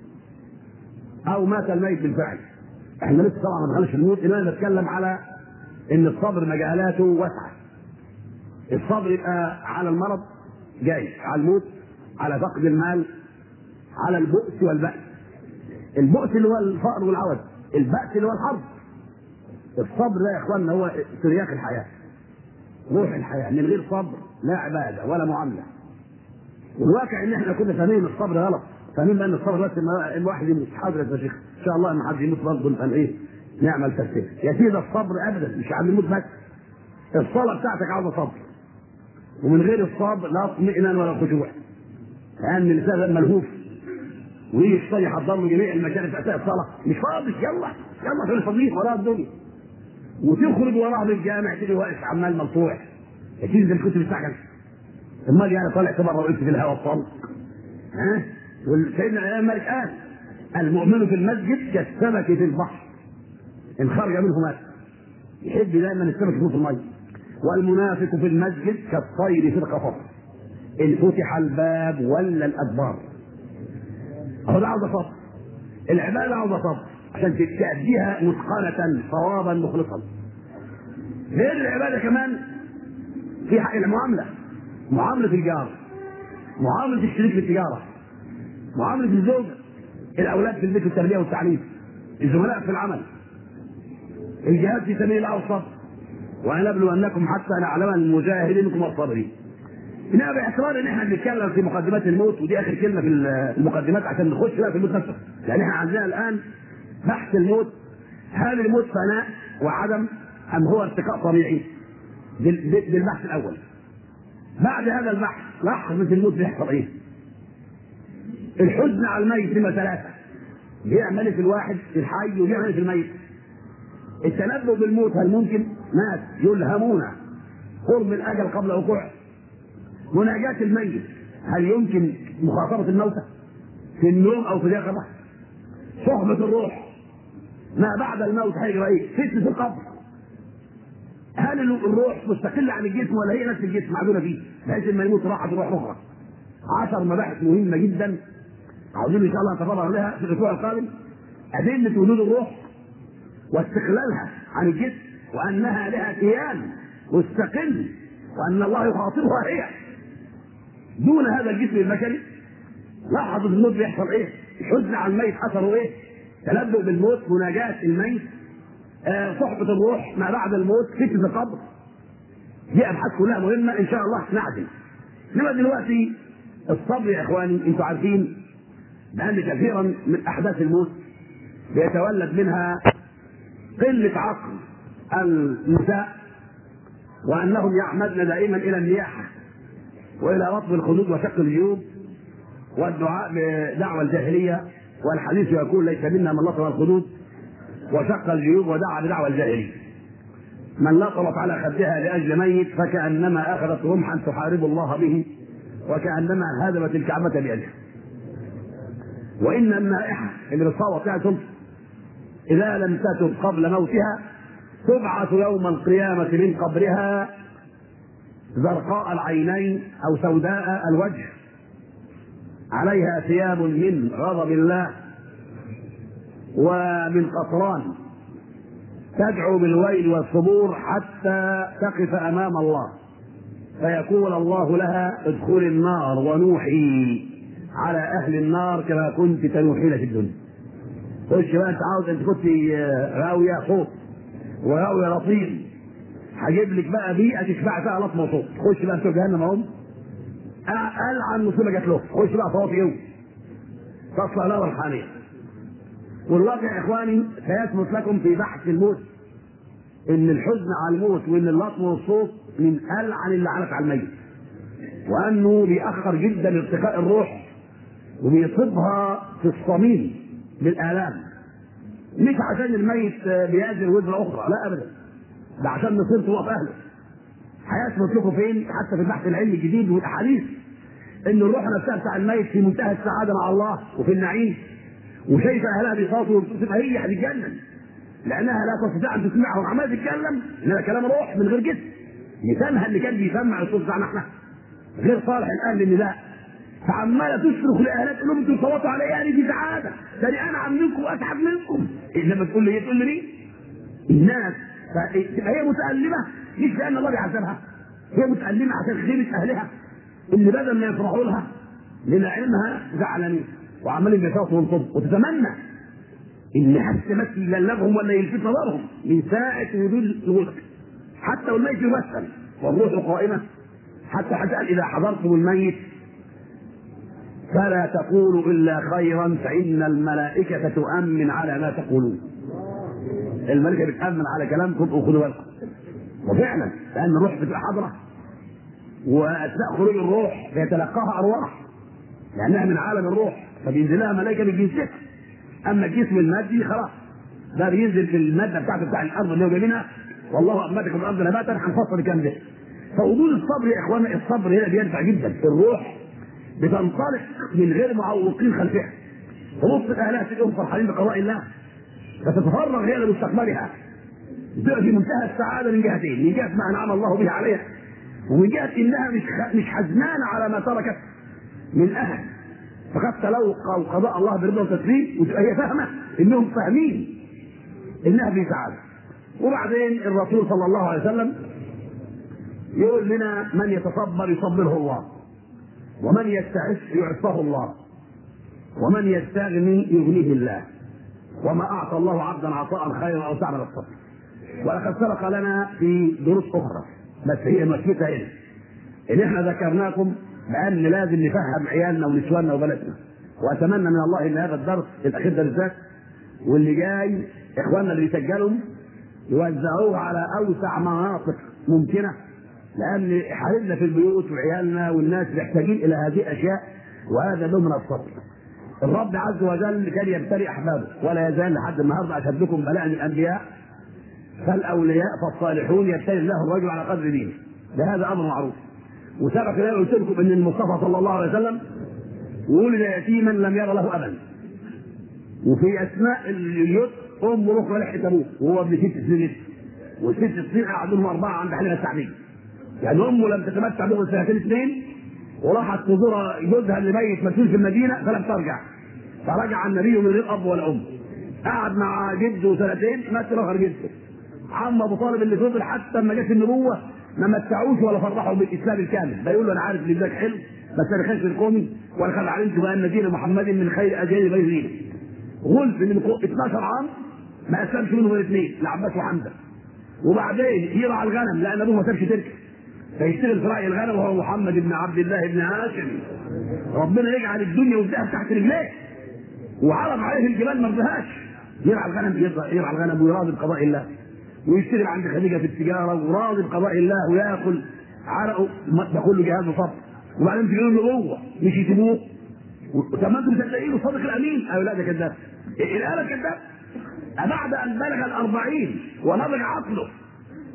أو مات الميت بالفعل احنا لسه طبعا ما دخلناش في الموت انما نتكلم على ان الصبر مجالاته واسعه الصبر يبقى على المرض جاي على الموت على فقد المال على البؤس والبأس البؤس اللي هو الفقر والعوز البأس اللي هو الحرب الصبر ده يا اخواننا هو ترياق الحياه روح الحياه من غير صبر لا عباده ولا معامله والواقع ان احنا كنا فاهمين الصبر غلط فاهمين بان الصبر بس الواحد يموت حاضر يا شيخ ان شاء الله ان حد يموت برضه نبقى ايه نعمل تفسير يا سيدي الصبر ابدا مش عم يموت بس الصلاه بتاعتك عاوزه صبر ومن غير الصبر لا اطمئنان ولا خشوع لان الانسان ملهوف ويجي الشيطان يحضر له جميع المشارب في اثناء الصلاه مش فاضي يلا يلا في الفضيل وراء الدنيا وتخرج وراه من الجامع تلاقي واقف عمال ملطوع يا سيدي ده الكتب بتاعك امال يعني طالع تبرع وقفت في الهواء الطلق ها وسيدنا الامام مالك قال المؤمن في المسجد كالسمك في البحر ان خرج منه مات يحب دائما السمك يكون في الميه والمنافق في المسجد كالطير في القفص ان فتح الباب ولا الادبار هو ده عاوز صبر العباده عاوزه صبر عشان تأديها متقنة صوابا مخلصا غير العبادة كمان في حق المعاملة معاملة الجار معاملة الشريك في التجارة معاملة الزوج الأولاد في البيت في التربية والتعليم الزملاء في العمل الجهاد في سبيل الله والصبر ولنبلونكم حتى نعلم المجاهدين منكم والصابرين انما باعتبار ان احنا بنتكلم في مقدمات الموت ودي اخر كلمه في المقدمات عشان نخش بقى في الموت نفسه لان احنا عندنا الان بحث الموت هل الموت فناء وعدم ام هو ارتقاء طبيعي بالبحث الاول بعد هذا البحث لحظه الموت بيحصل ايه الحزن على الميت لما ثلاثه بيعمل في الواحد في الحي وبيعمل في الميت التنبؤ بالموت هل ممكن ناس يلهمون قرب الاجل قبل وقوعه مناجاة الميت هل يمكن مخاطبة الموتى في النوم أو في اليقظة؟ صحبة الروح ما بعد الموت هيجرى إيه؟ فتنة القبر هل الروح مستقلة عن الجسم ولا هي نفس الجسم معدولة فيه؟ بحيث لما يموت راحت روح أخرى. عشر مباحث مهمة جدا عاوزين إن شاء الله نتفرغ لها في الأسبوع القادم أدلة وجود الروح واستقلالها عن الجسم وأنها لها كيان مستقل وأن الله يخاطبها هي دون هذا الجسم البشري لحظة الموت بيحصل ايه؟ الحزن على الميت اثره ايه؟ تنبؤ بالموت، مناجاة الميت، آه صحبة الروح ما بعد الموت، فتنة القبر. دي ابحاث كلها مهمة ان شاء الله نعدل. انما دلوقتي الصبر يا اخواني انتوا عارفين بان كثيرا من احداث الموت بيتولد منها قلة عقل النساء وانهم يعمدن دائما الى النياحه والى رطب الخدود وشق الجيوب والدعاء بدعوى الجاهليه والحديث يقول ليس منا من لطم الخدود وشق الجيوب ودعا بدعوى الجاهليه. من لطمت على خدها لاجل ميت فكانما اخذت رمحا تحارب الله به وكانما هدمت الكعبه باجله وان النائحه اللي بتصوت فيها تنصف اذا لم تتب قبل موتها تبعث يوم القيامه من قبرها زرقاء العينين او سوداء الوجه عليها ثياب من غضب الله ومن قطران تدعو بالويل والصبور حتى تقف امام الله فيقول الله لها ادخل النار ونوحي على اهل النار كما كنت تنوحين في الدنيا خش بقى انت عاوز انت كنت غاويه صوت وغاويه رصيد هجيب لك بقى بيئه تشبع فيها لطمه صوت خش بقى في جهنم اهو العن مصيبه جات له خش بقى صوت يوم تصلى نار الحاميه والواقع يا اخواني سيثبت لكم في بحث الموت ان الحزن على الموت وان اللطم والصوت من العن اللي علت على الميت وانه بيأخر جدا ارتقاء الروح وبيصيبها في الصميم بالآلام مش عشان الميت بيأذن وزر أخرى لا أبدا ده عشان مصيرته هو في أهله هيثبت لكم فين حتى في البحث العلمي الجديد والأحاديث إن الروح نفسها بتاع الميت في منتهى السعادة مع الله وفي النعيم وشايفة أهلها بيصوتوا وبتبقى هي هتتجنن لأنها لا تستطيع أن تسمعهم عمالة تتكلم إنما كلام روح من غير جسم لسانها اللي كان بيسمع الصوت بتاعنا احنا غير صالح الأهل اللي لا فعماله تصرخ لاهلها تقول لهم انتوا صوتوا عليا يعني دي سعاده ده انا انعم منكم واسعد منكم انما تقول لي ايه تقول لي مين؟ الناس تبقى هي متألمة مش لأن الله بيعذبها هي متألمة عشان خيبة أهلها اللي بدل ما يفرحوا لها لنعيمها زعلانين وعمالين بيصوتوا وينصبوا وتتمنى ان حس بس يبلغهم ولا يلفت نظرهم من ساعة وجود الوقت حتى والميت يمثل والروح قائمة حتى حتى قال إذا حضرتم الميت فلا تقولوا إلا خيرا فإن الملائكة تؤمن على ما تقولون الملائكة بتأمن على كلامكم وخدوا بالكم وفعلا لأن الروح بتبقى حاضرة وأثناء خروج الروح بيتلقاها أرواح لأنها من عالم الروح فبينزل لها ملائكة من جنسها أما الجسم المادي خلاص ده بينزل في المادة بتاعته بتاع الأرض اللي هو جايبينها والله أنبتكم الأرض نباتا هنفصل الكلام ده فوجود الصبر يا إخوانا الصبر هنا بينفع جدا الروح بتنطلق من غير معوقين خلفها تبص اهلها تلاقيهم فرحانين بقضاء الله فتتفرغ هي لمستقبلها تبقى في منتهى السعاده من جهتين من جهه ما انعم الله به عليها ومن جهه انها مش مش حزنانه على ما تركت من اهل فقد تلوقوا قضاء الله برضا وتسليم وتبقى هي فاهمه انهم فاهمين انها في سعاده وبعدين الرسول صلى الله عليه وسلم يقول لنا من يتصبر يصبره الله ومن يستعف يعفه الله ومن يستغني يغنيه الله وما اعطى الله عبدا عطاء خيرا او من الصبر ولقد سبق لنا في دروس اخرى بس هي مشكلتها هنا ان احنا ذكرناكم بان لازم نفهم عيالنا ونسواننا وبلدنا واتمنى من الله ان هذا الدرس الاخير ده بالذات واللي جاي اخواننا اللي بيسجلهم يوزعوه على اوسع مناطق ممكنه لان حالنا في البيوت وعيالنا والناس محتاجين الى هذه الاشياء وهذا نوع من الصبر. الرب عز وجل كان يبتلي احبابه ولا يزال لحد النهارده اشدكم بلاء الانبياء فالاولياء فالصالحون يبتلي الله الرجل على قدر دينه. ده هذا امر معروف. وسبق لي قلت لكم ان المصطفى صلى الله عليه وسلم ولد يتيما لم ير له ابا. وفي اثناء اليوت امه رخوه لحيه ابوه وهو ابن ست سنين والست سنين قعدوا لهم اربعه عند حليمه السعديه. يعني امه لم تتمتع به سنتين اثنين وراحت تزور جوزها اللي ميت مسؤول في المدينه فلم ترجع فرجع النبي من غير اب ولا ام قعد مع جده سنتين مات اخر جده عم ابو طالب اللي فضل حتى لما جت النبوه ما متعوش ولا فرحوا بالاسلام الكامل ده يقول له انا عارف ان ابنك حلو بس انا خايف القومي ولقد علمت بان دين محمد من خير اجيال غير دينه غلف من 12 عام ما اسلمش منهم غير اثنين العباس وحمزه وبعدين يرعى الغنم لان ابوه ما سابش تركه فيشتغل في راي الغنم وهو محمد بن عبد الله بن هاشم ربنا يجعل الدنيا والذهب تحت رجليه وعرض عليه الجبال ما رضاهاش يرعى الغنم يرعى الغنم ويراضي بقضاء الله ويشتغل عند خديجه في التجاره وراضي بقضاء الله وياكل عرقه ده كله جهاز وصبر وبعدين تجي له النبوه مش يسيبوه طب ما انتم مصدقينه صادق الامين ايوه لا ده كذاب الاله كذاب بعد ان بلغ الأربعين ونضج عقله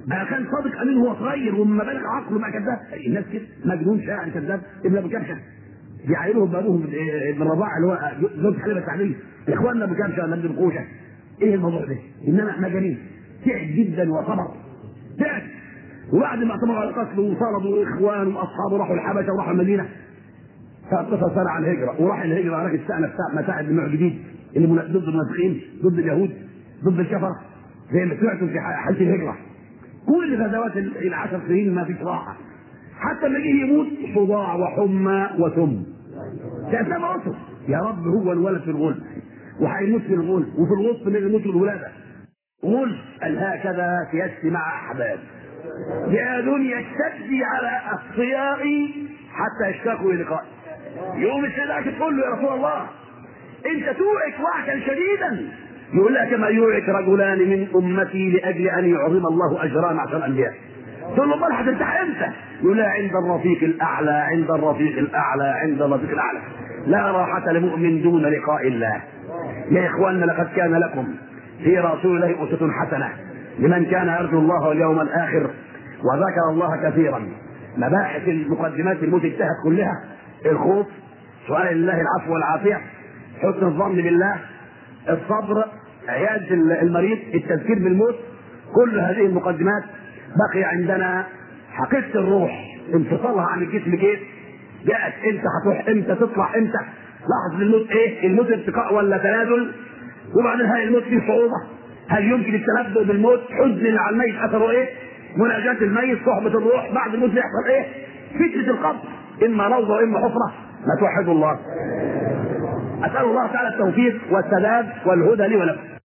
بقى كان صادق امين وهو صغير وما بلغ عقله بقى كذاب الناس كده مجنون شاعر كذاب ابن ابو كبشه بيعينوهم بابوهم ابن الرضاع اللي هو زوج حليمه السعديه اخواننا ابو كبشه ولا ابن القوشه ايه الموضوع ده؟ انما مجانين تعب جدا وصبر تعب وبعد ما اعتمروا على قتله وطردوا اخوانه واصحابه راحوا الحبشه وراحوا المدينه 13 سنه على الهجره وراح الهجره راح السنه بتاع متاع النوع جديد اللي ضد المنافقين ضد اليهود ضد الكفره زي ما سمعتم في حاله الهجره كل غزوات العشر سنين ما فيش راحه حتى لما جه يموت صداع وحمى وسم كأنما وصف يا رب هو الولد في الغلب وهيموت في الغلب وفي الغلب اللي يموت في الولاده غلب قال هكذا سياسي مع احباب يا دنيا اشتدي على اصفيائي حتى يشتاقوا للقائي يوم السادات تقول له يا رسول الله انت توعك وعكا شديدا يقول لها كما يوعك رجلان من امتي لاجل ان يعظم الله اجران عشر الانبياء تقول له امال هترتاح امتى؟ يقول لها عند الرفيق الاعلى عند الرفيق الاعلى عند الرفيق الاعلى لا راحة لمؤمن دون لقاء الله يا اخواننا لقد كان لكم في رسول الله اسوة حسنة لمن كان يرجو الله واليوم الاخر وذكر الله كثيرا مباحث المقدمات الموت انتهت كلها الخوف سؤال الله العفو والعافية حسن الظن بالله الصبر عيادة المريض التذكير بالموت كل هذه المقدمات بقي عندنا حقيقة الروح انفصالها عن الجسم كيف جاءت امتى هتروح امتى تطلع امتى لحظة الموت ايه الموت ارتقاء ولا تنازل وبعدين هل الموت فيه صعوبة هل يمكن التنبؤ بالموت حزن على الميت اثره ايه مناجاة الميت صحبة الروح بعد الموت يحصل ايه فتنة القبر اما روضة واما حفرة ما توحدوا الله اسال الله تعالى التوفيق والسداد والهدى لي ولكم